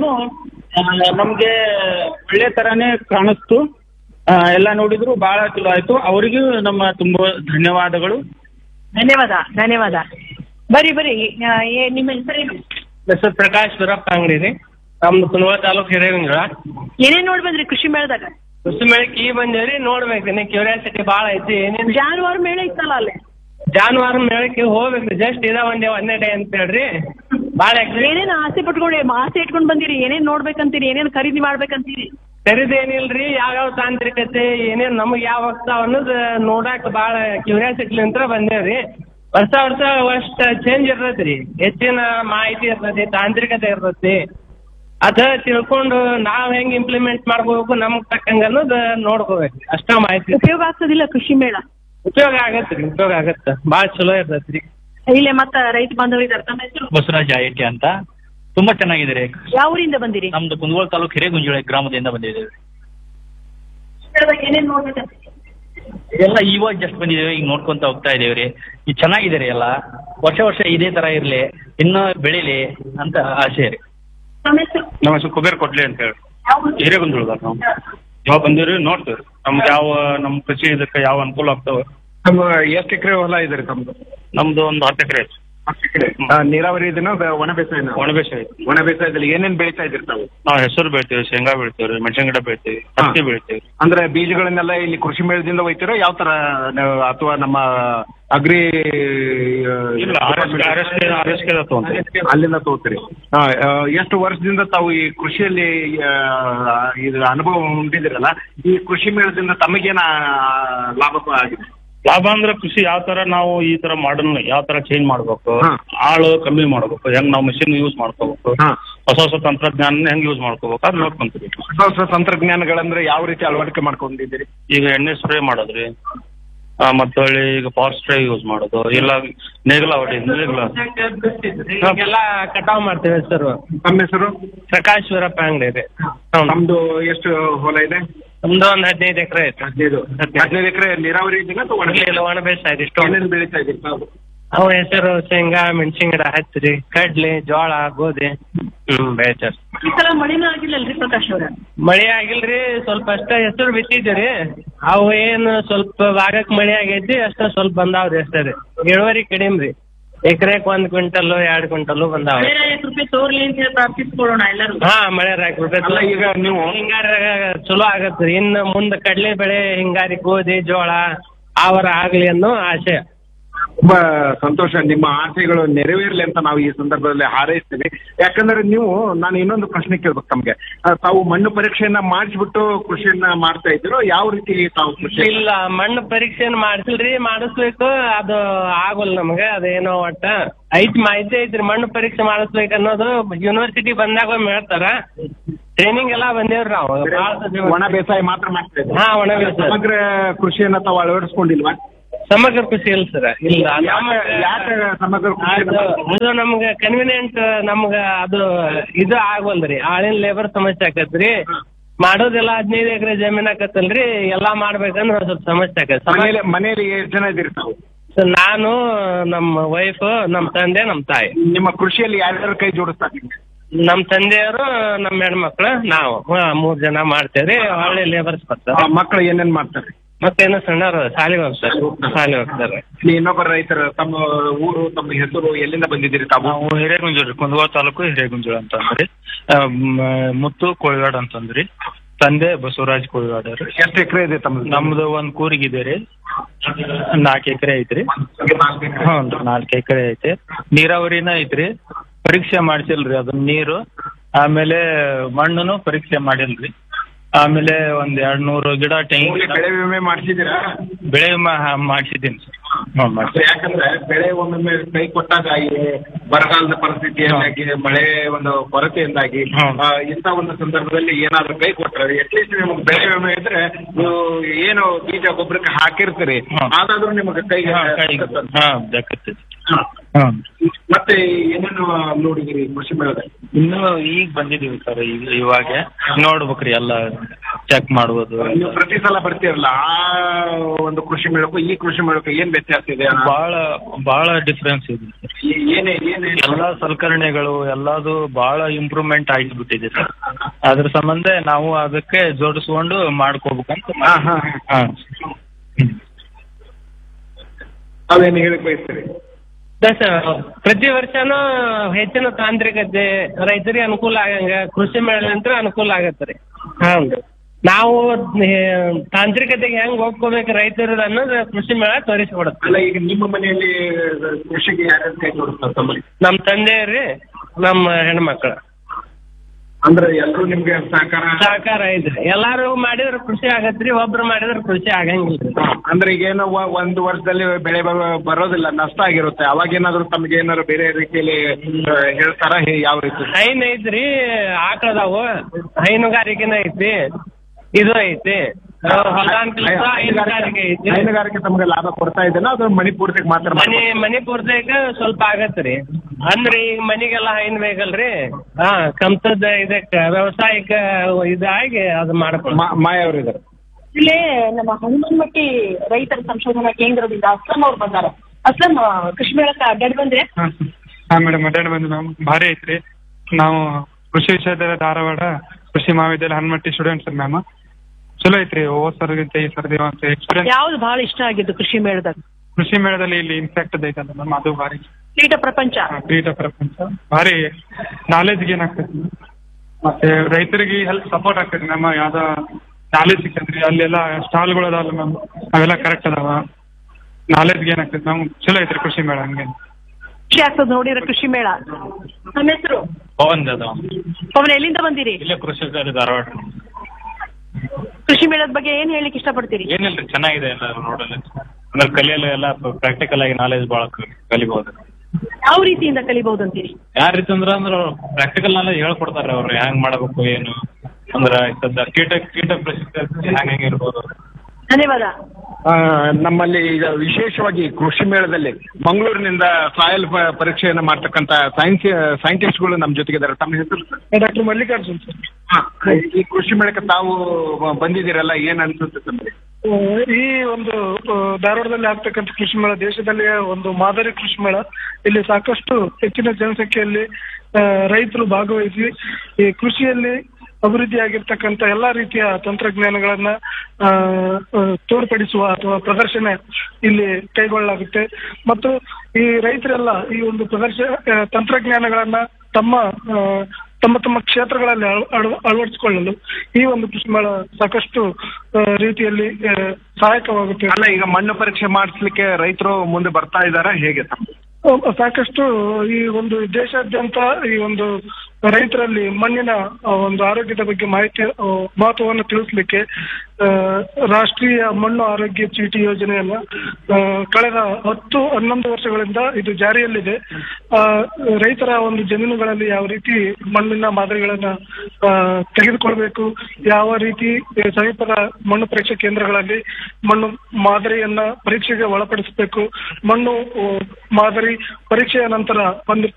ನಮ್ಗೆ ಒಳ್ಳೆ ತರಾನೇ ಕಾಣಿಸ್ತು ಆ, ಎಲ್ಲ ನೋಡಿದ್ರು ಬಹಳ ಚಲೋ ಆಯ್ತು ಅವರಿಗೂ ನಮ್ಮ ತುಂಬಾ ಧನ್ಯವಾದಗಳು ಧನ್ಯವಾದ ಧನ್ಯವಾದ ಬರ್ರಿ ಬರ್ರಿ ಆ, ಏ- ನಿಮ್ಮ ಹೆಸರೇನು ಹೆಸರು ಪ್ರಕಾಶ್ ವೀರಪ್ಪ ಅಂಗಡಿ ರೀ ನಮ್ದು ಕುನವ ತಾಲೂಕು ಹಿರೇಗಂಗಳ ಏನೇನ್ ನೋಡ್ ಬಂದ್ರಿ ಕೃಷಿ ಮೇಳದಾಗ ಕೃಷಿ ಮೇಳಕ್ಕೆ ಈ ಬಂದೇವ್ರಿ ನೋಡ್ಬೇಕ್ರಿ ಕ್ಯೂರಿಯಾಸಿಟಿ ಭಾಳ ಐತಿ ಏನೇನ್ ಜಾನುವಾರು ಮೇಳ ಇತ್ತಲ್ಲ ಅಲ್ಲೇ ಜಾನುವಾರು ಮೇಳಕ್ಕೆ ಹೋಗ್ಬೇಕ್ರಿ ಜಸ್ಟ್ ಇದ ಒಂದೇ ಒಂದೇ ಡೇ ಅಂತ ಹೇಳ್ರಿ ಭಾಳ ಏನೇನ್ ಆಸೆ ಪಟ್ಕೊಂಡಿ ಆಸೆ ಇಟ್ಕೊಂಡ್ ಬಂದಿರಿ ಏನೇನ್ ನೋಡ್ಬೇಕಂತೀರಿ ಏನೇನ್ ಖರೀದಿ ಮಾಡ್ಬೇಕಂತೀರಿ ಖರೀದಿ ಏನಿಲ್ರಿ ಯಾವ್ಯಾವ ತಾಂತ್ರಿಕತೆ ಏನೇನ್ ನಮಗ್ ಯಾವ ಆಗ್ತಾವ ಅನ್ನೋದು ನೋಡಾಕ ಬಾಳ ಕ್ಯೂರಿಯಾಸಿಟಿ ಅಂತ ಬಂದೇವ್ರಿ ವರ್ಷ ವರ್ಷ ಅಷ್ಟ ಚೇಂಜ್ ಇರ್ತೈತ್ರಿ ಹೆಚ್ಚಿನ ಮಾಹಿತಿ ಇರ್ತೈತಿ ತಾಂತ್ರಿಕತೆ ಇರ್ತೈತಿ ಅದ ತಿಳ್ಕೊಂಡು ನಾವ್ ಹೆಂಗ್ ಇಂಪ್ಲಿಮೆಂಟ್ ಮಾಡ್ಕೋಬೇಕು ನಮಗ್ ತಕ್ಕಂಗ ಅನ್ನೋದು ನೋಡ್ಕೋಬೇಕು ಅಷ್ಟ ಮಾಹಿತಿ ಉಪಯೋಗ ಆಗ್ತದಿಲ್ಲ ಕೃಷಿ ಮೇಳ ಉಪಯೋಗ ಆಗತ್ರಿ ಉಪಯೋಗ ಆಗತ್ತ ಬಾಳ ಚಲೋ ಇರ್ತೈತ್ರಿ ಇಲ್ಲೇ ಮತ್ತ ರೈತ ಬಾಂಧವ ಇದಾರೆ ತಮ್ಮ ಹೆಸರು ಬಸವರಾಜ ಐಟಿ ಅಂತ ತುಂಬಾ ಚೆನ್ನಾಗಿದೆ ಯಾವ ಊರಿಂದ ಬಂದಿರಿ ನಮ್ದು ಕುಂದಗೋಳ ತಾಲೂಕು ಹಿರೇಗುಂಜುಳ ಗ್ರಾಮದಿಂದ ಬಂದಿದ್ದೇವೆ ಮೇಳದಾಗ ಏನೇನ್ ನೋಡ್ಬೇಕಂತ ಎಲ್ಲ ಇವಾಗ ಜಸ್ಟ್ ಬಂದಿದ್ದೇವೆ ಈಗ ನೋಡ್ಕೊಂತ ಹೋಗ್ತಾ ಇದೇವ್ರಿ ರೀ ಈಗ ಚೆನ್ನಾಗಿದೆ ರೀ ಎಲ್ಲ ವರ್ಷ ವರ್ಷ ಇದೇ ತರ ಇರ್ಲಿ ಇನ್ನೂ ಬೆಳಿಲಿ ಅಂತ ಆಸೆ ರೀ ತಮ್ಮ ಹೆಸರು ನಮ್ಮ ಹೆಸರು ಕುಬೇರ್ ಕೊಡ್ಲಿ ಅಂತ ಹೇಳಿ ಯಾವ ಊರು? ಹಿರೇಗುಂದಳದ ನಾವು ಯಾವ ಬಂದಿವ್ರಿ ನೋಡ್ತೀವಿ ನಮ್ಗೆ ಯಾವ ನಮ್ಮ ಕೃಷಿ ಇದಕ್ಕೆ ಯಾವ ಅನುಕೂಲ ಆಗ್ತಾವ ನಮ್ಮ ಎಷ್ಟು ಎಕರೆ ಹೊಲ ಇದೆ ರೀ ತಮ್ದು ನಮ್ದು ಒಂದು ಹತ್ತು ಎಕರೆ ಐತಿ ಆ, ನೀರಾವರಿ ಇದನ್ನ ಒಣ ಬೇಸಾಯ ಒಣ ಬೇಸಾಯ ಐತಿ ಒಣ ಬೇಸಾಯದಲ್ಲಿ ಏನೇನ್ ಬೆಳೀತಾ ಇದ್ದೀರಿ ತಾವು ನಾವು ಹೆಸರು ಬೆಳಿತೀವಿ ಶೇಂಗಾ ಬೆಳಿತೀವಿ ಮೆಣಸಿನ ಗಿಡ ಬೆಳಿತೀವಿ ಹತ್ತಿ ಬೆಳಿತೀವಿ ಅಂದ್ರೆ ಬೀಜಗಳನ್ನೆಲ್ಲ ಇಲ್ಲಿ ಕೃಷಿ ಮೇಳದಿಂದ ಒಯ್ತಿರೋ ಯಾವ ತರ ನೀವು ಅಥವಾ ನಮ್ಮ ಅಗ್ರಿ ಇಲ್ಲ R S R S K R S K ತಗೊಂತೀವಿ ಅಲ್ಲಿಂದ ತಗೋತೀರಿ ಹಾ, ಆ, ಎಷ್ಟು ವರ್ಷದಿಂದ ತಾವು ಈ ಕೃಷಿಯಲ್ಲಿ ಆ, ಇದು ಅನುಭವ ಹೊಂದಿದಿರಲ್ಲ ಈ ಕೃಷಿ ಮೇಳದಿಂದ ತಮಗೇನ ಲಾಭ ಆಗಿದೆ ಲಾಭ ಅಂದ್ರೆ ಕೃಷಿ ಯಾವ ತರ ನಾವು ಈ ತರ ಮಾಡರ್ನ್ ಯಾವ ತರ ಚೇಂಜ್ ಮಾಡ್ಬೇಕು ಹಾ. ಆಳು ಕಮ್ಮಿ ಮಾಡ್ಬೇಕು ಹೆಂಗ್ ನಾವು ಮಿಷಿನ್ ಯೂಸ್ ಮಾಡ್ಕೋಬೇಕು ಹಾ. ಹೊಸ ಹೊಸ ತಂತ್ರಜ್ಞಾನ ಹೆಂಗ್ ಯೂಸ್ ಮಾಡ್ಕೋಬೇಕು ಅದ್ ನೋಡ್ಕೊಂತೀವಿ ಹೊಸ ಹೊಸ ತಂತ್ರಜ್ಞಾನಗಳಂದ್ರೆ ಯಾವ ರೀತಿ ಅಳವಡಿಕೆ ಮಾಡ್ಕೊಂಡಿದ್ದೀರಿ ಈಗ ಎಣ್ಣೆ ಸ್ಪ್ರೇ ಮಾಡೋದ್ರಿ ಆ, ಮತ್ತೆ ಹೊಳ್ಳಿ ಈಗ ಪವರ್ ಸ್ಪ್ರೇ ಯೂಸ್ ಮಾಡೋದು ಇಲ್ಲ ನೇಗಿಲ ಹೊಡಿ ನೇಗಿಲ ಎಲ್ಲ ಕಟಾವ್ ಮಾಡ್ತೇವೆ ಸರ್ ತಮ್ಮ ಹೆಸರು ಪ್ರಕಾಶ್ ವೀರಪ್ಪ ಅಂಗಡಿ ರೀ ನಮ್ದು ಎಷ್ಟು ಹೊಲ ಇದೆ ನಮ್ದು ಒಂದ್ ಹದಿನೈದು ಎಕರೆ ಐತೆ ಹದಿನೈದು ಹದಿನೈದು ಎಕರೆ ನೀರಾವರಿ ಇದೆಯಾ ಅಥವಾ ಒಣ ಇಲ್ಲ ಒಣ ಬೇಸಾಯ ರೀ ಇಷ್ಟು ಏನೇನು ಬೆಳೀತಾ ಇದ್ದೀರಿ ತಾವು ಅವು ಹೆಸರು ಶೇಂಗಾ ಮೆಣಸಿನ ಗಿಡ ಹತ್ತಿರಿ ಕಡ್ಲಿ ಜೋಳ ಗೋಧಿ ಹ್ಮ್ ಬೆಳಿತಾರ ಈ ಸಲ ಮಳಿನೂ ಆಗಿಲ್ಲಲ್ರಿ ಪ್ರಕಾಶ್ ಅವ್ರ ಮಳಿ ಆಗಿಲ್ರಿ ಸ್ವಲ್ಪ ಅಷ್ಟ ಹೆಸರು ಬಿತ್ತಿದ್ರಿ ಅವು ಏನು ಸ್ವಲ್ಪ ಭಾಗಕ್ ಮಳಿ ಆಗೈತಿ ಅಷ್ಟ ಸ್ವಲ್ಪ ಬಂದಾವ್ರಿ ಅಷ್ಟೇ ರೀ ಇಳುವರಿ ಕಡಿಮೆ ರೀ ಎಕರೆಕ್ ಒಂದ್ ಕ್ವಿಂಟಲ್ ಎರಡ್ ಕ್ವಿಂಟಲ್ ಬಂದಾವ ಕೃಪೆ ತೋರ್ಲಿ ಅಂತ ಹೇಳಿ ಪ್ರಾರ್ಥಿಸ್ಕೊಳ್ಳೋಣ ಎಲ್ಲರೂ ಹಾ ಮಳೆ ರಾಕ್ ಅಲ್ಲ, ಈಗ ನೀವು ಹಿಂಗಾರ ಚಲೋ ಆಗತ್ರಿ ಇನ್ನು ಮುಂದೆ ಕಡ್ಲೆ ಬೆಳೆ ಹಿಂಗಾರಿ ಗೋಧಿ ಜೋಳ ಆವರ ಆಗ್ಲಿ ಅನ್ನೋ ಆಸೆ ತುಂಬಾ ಸಂತೋಷ ನಿಮ್ಮ ಆಸೆಗಳು ನೆರವೇರ್ಲಿ ಅಂತ ನಾವು ಈ ಸಂದರ್ಭದಲ್ಲಿ ಹಾರೈಸ್ತೀವಿ ಯಾಕಂದ್ರೆ ನೀವು ನಾನು ಇನ್ನೊಂದು ಪ್ರಶ್ನೆ ಕೇಳ್ಬೇಕು ತಮ್ಗೆ ಆ, ತಾವು ಮಣ್ಣು ಪರೀಕ್ಷೆಯನ್ನ ಮಾಡಿಸ್ಬಿಟ್ಟು ಕೃಷಿಯನ್ನ ಮಾಡ್ತಾ ಇದ್ದೀರೋ ಯಾವ ರೀತಿ ತಾವು ಕೃಷಿ ಇಲ್ಲ ಮಣ್ಣು ಪರೀಕ್ಷೆನ ಮಾಡಿಸಿಲ್ರಿ ಮಾಡಿಸ್ಬೇಕು ಅದು ಆಗೋಲ್ಲ ನಮ್ಗೆ ಅದೇನೋ ಒಟ್ಟ ಐತಿ ಮಾಹಿತಿ ಐತ್ರಿ ಮಣ್ಣು ಪರೀಕ್ಷೆ ಮಾಡಿಸ್ಬೇಕು ಅನ್ನೋದು ಯೂನಿವರ್ಸಿಟಿ ಬಂದಾಗ ಒಮ್ಮೆ ಹೇಳ್ತಾರ ಟ್ರೈನಿಂಗ್ ಎಲ್ಲಾ ಬಂದೇವ್ರಿ ನಾವು ಭಾಳ ಸತಿ ಒಣ ಬೇಸಾಯ ಮಾತ್ರ ಮಾಡ್ತಾ ಇದ್ದೀರಿ ಹಾ ಒಣ ಬೇಸಾಯ ಸಮಗ್ರ ಕೃಷಿಯನ್ನ ತಾವು ಅಳವಡಿಸ್ಕೊಂಡಿಲ್ವಾ ಸಮಗ್ರ ಕೃಷಿ ಇಲ್ಲ ಸರ್ ಇಲ್ಲ ನಮ್ಮ- ಯಾಕೆ ಸಮಗ್ರ ಕೃಷಿಯನ್ನ ಅದು ಅದು ನಮ್ಗೆ ಕನ್ವಿನಿಯಂಟ್ ನಮ್ಗ ಅದು ಇದು ಆಗವಲ್ರಿ ಆಳಿನ ಲೇಬರ್ ಸಮಸ್ಯೆ ಆಕತ್ರಿ ಮಾಡೋದೆಲ್ಲ ಹದಿನೈದು ಎಕರೆ ಜಮೀನ್ ಆಕತ್ತಲ್ರಿ ಎಲ್ಲಾ ಮಾಡ್ಬೇಕಂದ್ರ ಒಂದ್ ಸ್ವಲ್ಪ ಸಮಸ್ಯೆ ಆಕತ್ ಮನೇಲಿ ಮನೇಲಿ ಎಷ್ಟು ಜನ ಇದ್ದೀರಿ ತಾವು ಸೊ ನಾನು ನಮ್ಮ ವೈಫ್ ನಮ್ಮ ತಂದೆ ನಮ್ಮ ತಾಯಿ ನಿಮ್ಮ ಕೃಷಿಯಲ್ಲಿ ಯಾರ್ಯಾರು ಕೈ ಜೋಡಿಸ್ತಾರೆ ನಮ್ಮ ತಂದೆಯವರು ನಮ್ಮ ಹೆಣ್ಮಕ್ಳು ನಾವು ಹಾ, ಮೂರ್ ಜನ ಮಾಡ್ತೇವ್ರಿ ಒಳ್ಳೆ ಲೇಬರ್ಸ್ ಬರ್ತಾರೆ ಮಕ್ಕಳು ಏನೇನ್ ಮಾಡ್ತಾರೆ ಮತ್ತೇನು ಸಣ್ಣವರು ಶಾಲೆಗೆ ಹೋಗ್ತಾರೆ ಶಾಲೆ ಹೋಗ್ತಾರೆ ಇಲ್ಲಿ ಇನ್ನೊಬ್ಬರ ರೈತರು ತಮ್ಮ ಊರು ತಮ್ಮ ಹೆಸರು ಎಲ್ಲಿಂದ ಬಂದಿದ್ದೀರಿ ತಾವು ನಾವು ಹಿರೇಗುಂಜೂರು ಕುಂದಗೋಳ ತಾಲೂಕು ಹಿರೇಗುಂಜೂರು ಅಂತ ಅಂದ್ರಿ ಆ, ಮ್, ಮುತ್ತು ಕೋಳಿವಾಡ ಅಂತಂದ್ರಿ ತಂದೆ ಬಸವರಾಜ್ ಕೋಳಿವಾಡ ರೀ ಎಷ್ಟು ಎಕರೆ ಇದೆ ತಮ್ಮದು ನಮ್ದು ಒಂದ್ ಕೂರಿಗಿದೆ ರೀ ನಾಲ್ಕು ಎಕರೆ ಐತ್ರಿ ಹ್ಞೂ ನಾಲ್ಕು ಎಕರೆ ಐತಿ ನೀರಾವರಿನ ಐತ್ರಿ ಪರೀಕ್ಷೆ ಮಾಡ್ಸಿಲ್ರಿ ಅದನ್ನ ನೀರು ಆಮೇಲೆ ಮಣ್ಣನ್ನು ಪರೀಕ್ಷೆ ಮಾಡಿಲ್ರಿ ಆಮೇಲೆ ಒಂದ್ ಎರಡ್ ನೂರು ಗಿಡ ಹೋಗ್ಲಿ ತೆಂಗಿನ ಬೆಳೆ ವಿಮೆ ಮಾಡಿಸಿದ್ದೀರಾ ಬೆಳೆ ಮಾಡಿಸಿದ್ದೀನಿ ಸರ್ ಹ್ಞೂ ಮಾಡ್ಸಿ ಯಾಕಂದ್ರೆ ಬೆಳೆ ಒಮ್ಮೊಮ್ಮೆ ಕೈ ಕೊಟ್ಟಾಗ ಈ ಬರಗಾಲದ ಪರಿಸ್ಥಿತಿಯಿಂದಾಗಿ ಮಳೆ ಒಂದು ಕೊರತೆಯಿಂದಾಗಿ ಆ, ಇಂಥ ಒಂದು ಸಂದರ್ಭದಲ್ಲಿ ಏನಾದ್ರೂ ಕೈ ಕೊಟ್ರೆ ಅಟ್ಲೀಸ್ಟ್ ನಿಮಗೆ ಬೆಳೆ ವಿಮೆ ಇದ್ರೆ ನೀವು ಏನು ಬೀಜ ಗೊಬ್ಬರಕ್ಕೆ ಹಾಕಿರ್ತೀರಿ ಅದಾದ್ರೂ ನಿಮಗೆ ಕೈಗೆ ಹಾ ದಕ್ಕತ್ತೆ ಹ್ಮ್ ಮತ್ತೆ ಏನೇನು ನೋಡಿದಿರಿ ಕೃಷಿ ಮೇಳದಲ್ಲಿ ಇನ್ನು ಈಗ ಬಂದಿದೀವಿ ಸರ್ ಈಗ ಇವಾಗ ನೋಡ್ಬೇಕ್ರಿ ಎಲ್ಲ ಚೆಕ್ ಮಾಡುವುದು ನೀವು ಪ್ರತಿ ಸಲ ಬರ್ತೀರಲ್ಲ ಆ ಒಂದು ಕೃಷಿ ಮೇಳಕ್ಕೂ ಈ ಕೃಷಿ ಮೇಳಕ್ಕೂ ಏನ್ ವ್ಯತ್ಯಾಸ ಇದೆ ಬಹಳ ಬಹಳ ಡಿಫ್ರೆನ್ಸ್ ಇದೆ ಸರ್ ಏನೇ ಏನೇ ಎಲ್ಲಾ ಸಲಕರಣೆಗಳು ಎಲ್ಲದು ಬಹಳ ಇಂಪ್ರೂವ್ಮೆಂಟ್ ಆಗಿಬಿಟ್ಟಿದೆ ಸರ್ ಅದ್ರ ಸಂಬಂಧ ನಾವು ಅದಕ್ಕೆ ಜೋಡಿಸ್ಕೊಂಡು ಮಾಡ್ಕೋಬೇಕಂತ ಹಾ, ಹಾ. ಹಾ ಅವೇನು ಹೇಳಕ್ ಬಯಸ್ತೀರಿ ಸರ್ ಪ್ರತಿ ವರ್ಷನೂ ಹೆಚ್ಚಿನ ತಾಂತ್ರಿಕತೆ ರೈತರಿಗೆ ಅನುಕೂಲ ಆಗಂಗ ಕೃಷಿ ಮೇಳಲಿಂತ್ರ ಅನುಕೂಲ ಆಗತ್ತೆ ರೀ ಹ್ಞೂ ರೀ ನಾವು ಏ, ತಾಂತ್ರಿಕತೆಗೆ ಹೆಂಗ್ ಹೋಗ್ಕೋಬೇಕು ರೈತರು ಅನ್ನೋದು ಕೃಷಿ ಮೇಳ ತೋರಿಸ್ಕೊಡುತ್ತೆ ಅಲ್ಲ ಈಗ ನಿಮ್ಮ ಮನೆಯಲ್ಲಿ ಕೃಷಿಗೆ ಯಾರ್ಯಾರು ಕೈ ಜೋಡಿಸ್ತಾರೆ ತಮ್ಮಲ್ಲಿ ನಮ್ಮ ತಂದೆಯವ್ರಿ ನಮ್ಮ ಹೆಣ್ಮಕ್ಳು ಅಂದ್ರೆ ಎಲ್ಲರೂ ನಿಮ್ಗೆ ಸಹಕಾರ ಸಹಕಾರ ಐತ್ರಿ ಎಲ್ಲಾರು ಮಾಡಿದ್ರ ಕೃಷಿ ಆಗತ್ರಿ ಒಬ್ರು ಮಾಡಿದ್ರ ಕೃಷಿ ಆಗಂಗಿಲ್ರಿ ಅಂದ್ರೆ ಈಗ ಏನೋ ಒ- ಒಂದು ವರ್ಷದಲ್ಲಿ ಬೆಳೆ ಬ- ಬರೋದಿಲ್ಲ ನಷ್ಟ ಆಗಿರುತ್ತೆ ಅವಾಗ ಏನಾದ್ರು ತಮ್ಗೆ ಏನಾದ್ರು ಬೇರೆ ರೀತಿಯಲ್ಲಿ ಆ, ಹೇಳ್ತಾರ ಹೇ ಯಾವ ರೀತಿ ಹೈನ್ ಐತ್ರಿ ಆಕಳದಾವು ಹೈನುಗಾರಿಕೆನ ಐತಿ ಇದು ಐತಿ ಆ, ಹೊಲ್ದಾನ್ ಕೆಲ್ಸ ಹೈನುಗಾರಿಕೆ ಐತಿ ಹೈನುಗಾರಿಕೆ ತಮ್ಗೆ ಲಾಭ ಕೊಡ್ತಾ ಇದೆನಾ ಅದು ಮಣಿಪೂರ್ತಿಗೆ ಮಾತ್ರ ಮನಿ ಮನಿ ಪೂರ್ತಿಗ ಸ್ವಲ್ಪ ಆಗತ್ರಿ ಅಂದ್ರಿ ಈಗ ಮನಿಗೆಲ್ಲ ಹೈನ್ ಬೇಕಲ್ರಿ ಹಾ ಕಂತದ ಇದಕ್ಕ ವ್ಯವಸಾಯಕ್ಕ ಇದಾಗಿ ಅದು ಮಾಡ್ಕೊಂಡು ಮಾಯವ್ರು ಇದಾರೆ ಇಲ್ಲೇ ನಮ್ಮ ಹನುಮನ್ಮಟ್ಟಿ ರೈತರ ಸಂಶೋಧನಾ ಕೇಂದ್ರದಿಂದ ಅಸ್ಲಂ ಅವ್ರು ಬಂದಾರ ಅಸ್ಲಂ ಆ, ಕೃಷಿ ಮೇಳಕ್ಕೆ ಅಡ್ಡಾಡಿ ಬಂದ್ರೆ ಹಾ ಮೇಡಮ್ ಅಡ್ಡಾಡಿ ಬಂದು ನಾವು ಭಾರಿ ಐತ್ರಿ ನಾವು ಕೃಷಿ ವಿಶ್ವವಿದ್ಯಾಲಯ ಧಾರವಾಡ ಕೃಷಿ ಮಹಾವಿದ್ಯಾಲಯ ಹನುಮಟ್ಟಿ ಸ್ಟೂಡೆಂಟ್ಸ್ ಮ್ಯಾಮ್ ಚಲೋ ಐತ್ರಿ ಹೋದ್ ಸರ್ಗಿಂತ ಈ ಸರ್ದಿ ಒಂದು ಎಕ್ಸ್ಪೀರಿಯನ್ಸ್ ಯಾವ್ದು ಬಹಳ ಇಷ್ಟ ಆಗಿದ್ದು ಕೃಷಿ ಮೇಳದಾಗ ಕೃಷಿ ಮೇಳದಲ್ಲಿ ಇಲ್ಲಿ ಇನ್ಫೆಕ್ಟ್ ಐತಲ್ಲ ಮ್ಯಾಮ್ ಅದು ಭಾರಿ ಕೀಟ ಪ್ರಪಂಚ ಕ್ರೀಡಾ ಪ್ರಪಂಚ ಭಾರಿ ನಾಲೆಜ್ ಗೇನ್ ಆಗ್ತೈತಿ ಮತ್ತೆ ರೈತರಿಗೆ ಹೆಲ್ಪ್ ಸಪೋರ್ಟ್ ಆಗ್ತೈತಿ ನಮ್ಮ ಯಾವ್ದ ನಾಲೆಜ್ ಸಿಕ್ಕತ್ರಿ ಅಲ್ಲೆಲ್ಲ ಸ್ಟಾಲ್ಗಳು ಅದಾವಲ್ಲ ಮ್ಯಾಮ್ ಅವೆಲ್ಲ ಕರೆಕ್ಟ್ ಅದಾವ ನಾಲೆಜ್ ಗೇನ್ ಆಗ್ತೈತಿ ನಮ್ಗೆ ಚಲೋ ಐತ್ರಿ ಕೃಷಿ ಮೇಳ ಹಂಗೆ ಖುಷಿ ಆಗ್ತದ ನೋಡಿರ ಕೃಷಿ ಮೇಳ ನಮ್ಮ ಹೆಸರು ಪವನ್ ಜಾಧವ್ ಪವನ್ ಎಲ್ಲಿಂದ ಬಂದಿರಿ ಇಲ್ಲೇ ಕೃಷಿ ವಿದ್ಯಾಲಯ ಧಾರವಾಡ ಕೃಷಿ ಮೇಳದ ಬಗ್ಗೆ ಏನ್ ಹೇಳಿಕ್ ಇಷ್ಟಪಡ್ತೀರಿ ಏನಿಲ್ರಿ ಚೆನ್ನಾಗಿದೆ ಎಲ್ಲ ನೋಡಲು ಆಮೇಲೆ ಕಲಿಯಲು ಎಲ್ಲ ಪ್ರಾಕ್ಟಿಕಲ್ ಆಗಿ ನಾಲೆಜ್ ಭಾಳ ಕಲಿಬಹುದು ಯಾವ ರೀತಿಯಿಂದ ಕಲಿಬಹುದು ಅಂತೀರಿ ಯಾವ ರೀತಿ ಅಂದ್ರ ಅಂದ್ರ ಪ್ರಾಕ್ಟಿಕಲ್ ನಾಲೆಜ್ ಹೇಳ್ಕೊಡ್ತಾರ ಅವ್ರು ಹೆಂಗ್ ಮಾಡಬೇಕು ಏನು ಅಂದ್ರ ಸದ್ಯ ಕೀಟ ಕೀಟ ಪರಿಸ್ಥಿತಿ ಹೆಂಗ್ ಹೆಂಗ್ ಇರ್ಬೋದು ಧನ್ಯವಾದ ಆ, ನಮ್ಮಲ್ಲಿ ಈಗ ವಿಶೇಷವಾಗಿ ಕೃಷಿ ಮೇಳದಲ್ಲಿ ಮಂಗಳೂರಿನಿಂದ ಸಾಯಿಲ್ ಪ- ಪರೀಕ್ಷೆಯನ್ನು ಮಾಡ್ತಕ್ಕಂತ ಸೈನ್ಸ್ ಸೈಂಟಿಸ್ಟ್ಗಳು ನಮ್ಮ ಜೊತೆಗಿದ್ದಾರೆ ತಮ್ಮ ಹೆಸರು ಡಾಕ್ಟರ್ ಮಲ್ಲಿಕಾರ್ಜುನ್ ಸರ್ ಹಾ, ಈ ಕೃಷಿ ಮೇಳಕ್ಕೆ ತಾವು ಬಂದಿದ್ದೀರಲ್ಲ ಏನ್ ಅನ್ಸುತ್ತೆ ತಮಗೆ ಈ ಒಂದು ಆ, ಧಾರವಾಡದಲ್ಲಿ ಆಗ್ತಕ್ಕಂಥ ಕೃಷಿ ಮೇಳ ದೇಶದಲ್ಲಿ ಒಂದು ಮಾದರಿ ಕೃಷಿ ಮೇಳ ಇಲ್ಲಿ ಸಾಕಷ್ಟು ಹೆಚ್ಚಿನ ಜನಸಂಖ್ಯೆಯಲ್ಲಿ ಆ, ರೈತರು ಭಾಗವಹಿಸಿ ಈ ಕೃಷಿಯಲ್ಲಿ ಅಭಿವೃದ್ಧಿಯಾಗಿರ್ತಕ್ಕಂಥ ಎಲ್ಲಾ ರೀತಿಯ ತಂತ್ರಜ್ಞಾನಗಳನ್ನ ಆ, ಆ, ತೋರ್ಪಡಿಸುವ ಅಥವಾ ಪ್ರದರ್ಶನ ಇಲ್ಲಿ ಕೈಗೊಳ್ಳಲಾಗುತ್ತೆ ಮತ್ತು ಈ ರೈತರೆಲ್ಲ ಈ ಒಂದು ಪ್ರದರ್ಶನ ಆ, ತಂತ್ರಜ್ಞಾನಗಳನ್ನ ತಮ್ಮ ಆ, ತಮ್ಮ ತಮ್ಮ ಕ್ಷೇತ್ರಗಳಲ್ಲಿ ಅಳ- ಅಳ- ಅಳವಡಿಸಿಕೊಳ್ಳಲು ಈ ಒಂದು ಕೃಷಿ ಮೇಳ ಸಾಕಷ್ಟು ಆ, ರೀತಿಯಲ್ಲಿ ಆ, ಸಹಾಯಕವಾಗುತ್ತೆ ಅಲ್ಲ ಈಗ ಮಣ್ಣು ಪರೀಕ್ಷೆ ಮಾಡಿಸ್ಲಿಕ್ಕೆ ರೈತರು ಮುಂದೆ ಬರ್ತಾ ಇದಾರ ಹೇಗೆ ತಮ್ಮ ಆ, ಸಾಕಷ್ಟು ಈ ಒಂದು ದೇಶಾದ್ಯಂತ ಈ ಒಂದು ರೈತರಲ್ಲಿ ಮಣ್ಣಿನ ಆ, ಒಂದು ಆರೋಗ್ಯದ ಬಗ್ಗೆ ಮಾಹಿತಿ ಆ, ಮಹತ್ವವನ್ನು ತಿಳಿಸ್ಲಿಕ್ಕೆ ಆ, ರಾಷ್ಟ್ರೀಯ ಮಣ್ಣು ಆರೋಗ್ಯ ಚೀಟಿ ಯೋಜನೆಯನ್ನ ಆ, ಕಳೆದ ಹತ್ತು ಹನ್ನೊಂದು ವರ್ಷಗಳಿಂದ ಇದು ಜಾರಿಯಲ್ಲಿದೆ ಆ, ರೈತರ ಒಂದು ಜಮೀನುಗಳಲ್ಲಿ ಯಾವ ರೀತಿ ಮಣ್ಣಿನ ಮಾದರಿಗಳನ್ನ ಆ, ತೆಗೆದುಕೊಳ್ಬೇಕು ಯಾವ ರೀತಿ ಆ, ಸಮೀಪದ ಮಣ್ಣು ಪರೀಕ್ಷಾ ಕೇಂದ್ರಗಳಲ್ಲಿ ಮಣ್ಣು ಮಾದರಿಯನ್ನ ಪರೀಕ್ಷೆಗೆ ಒಳಪಡಿಸಬೇಕು ಮಣ್ಣು ಆ, ಮಾದರಿ ಪರೀಕ್ಷೆಯ ನಂತರ ಬಂದಿರ್ತಕ್ಕಂಥ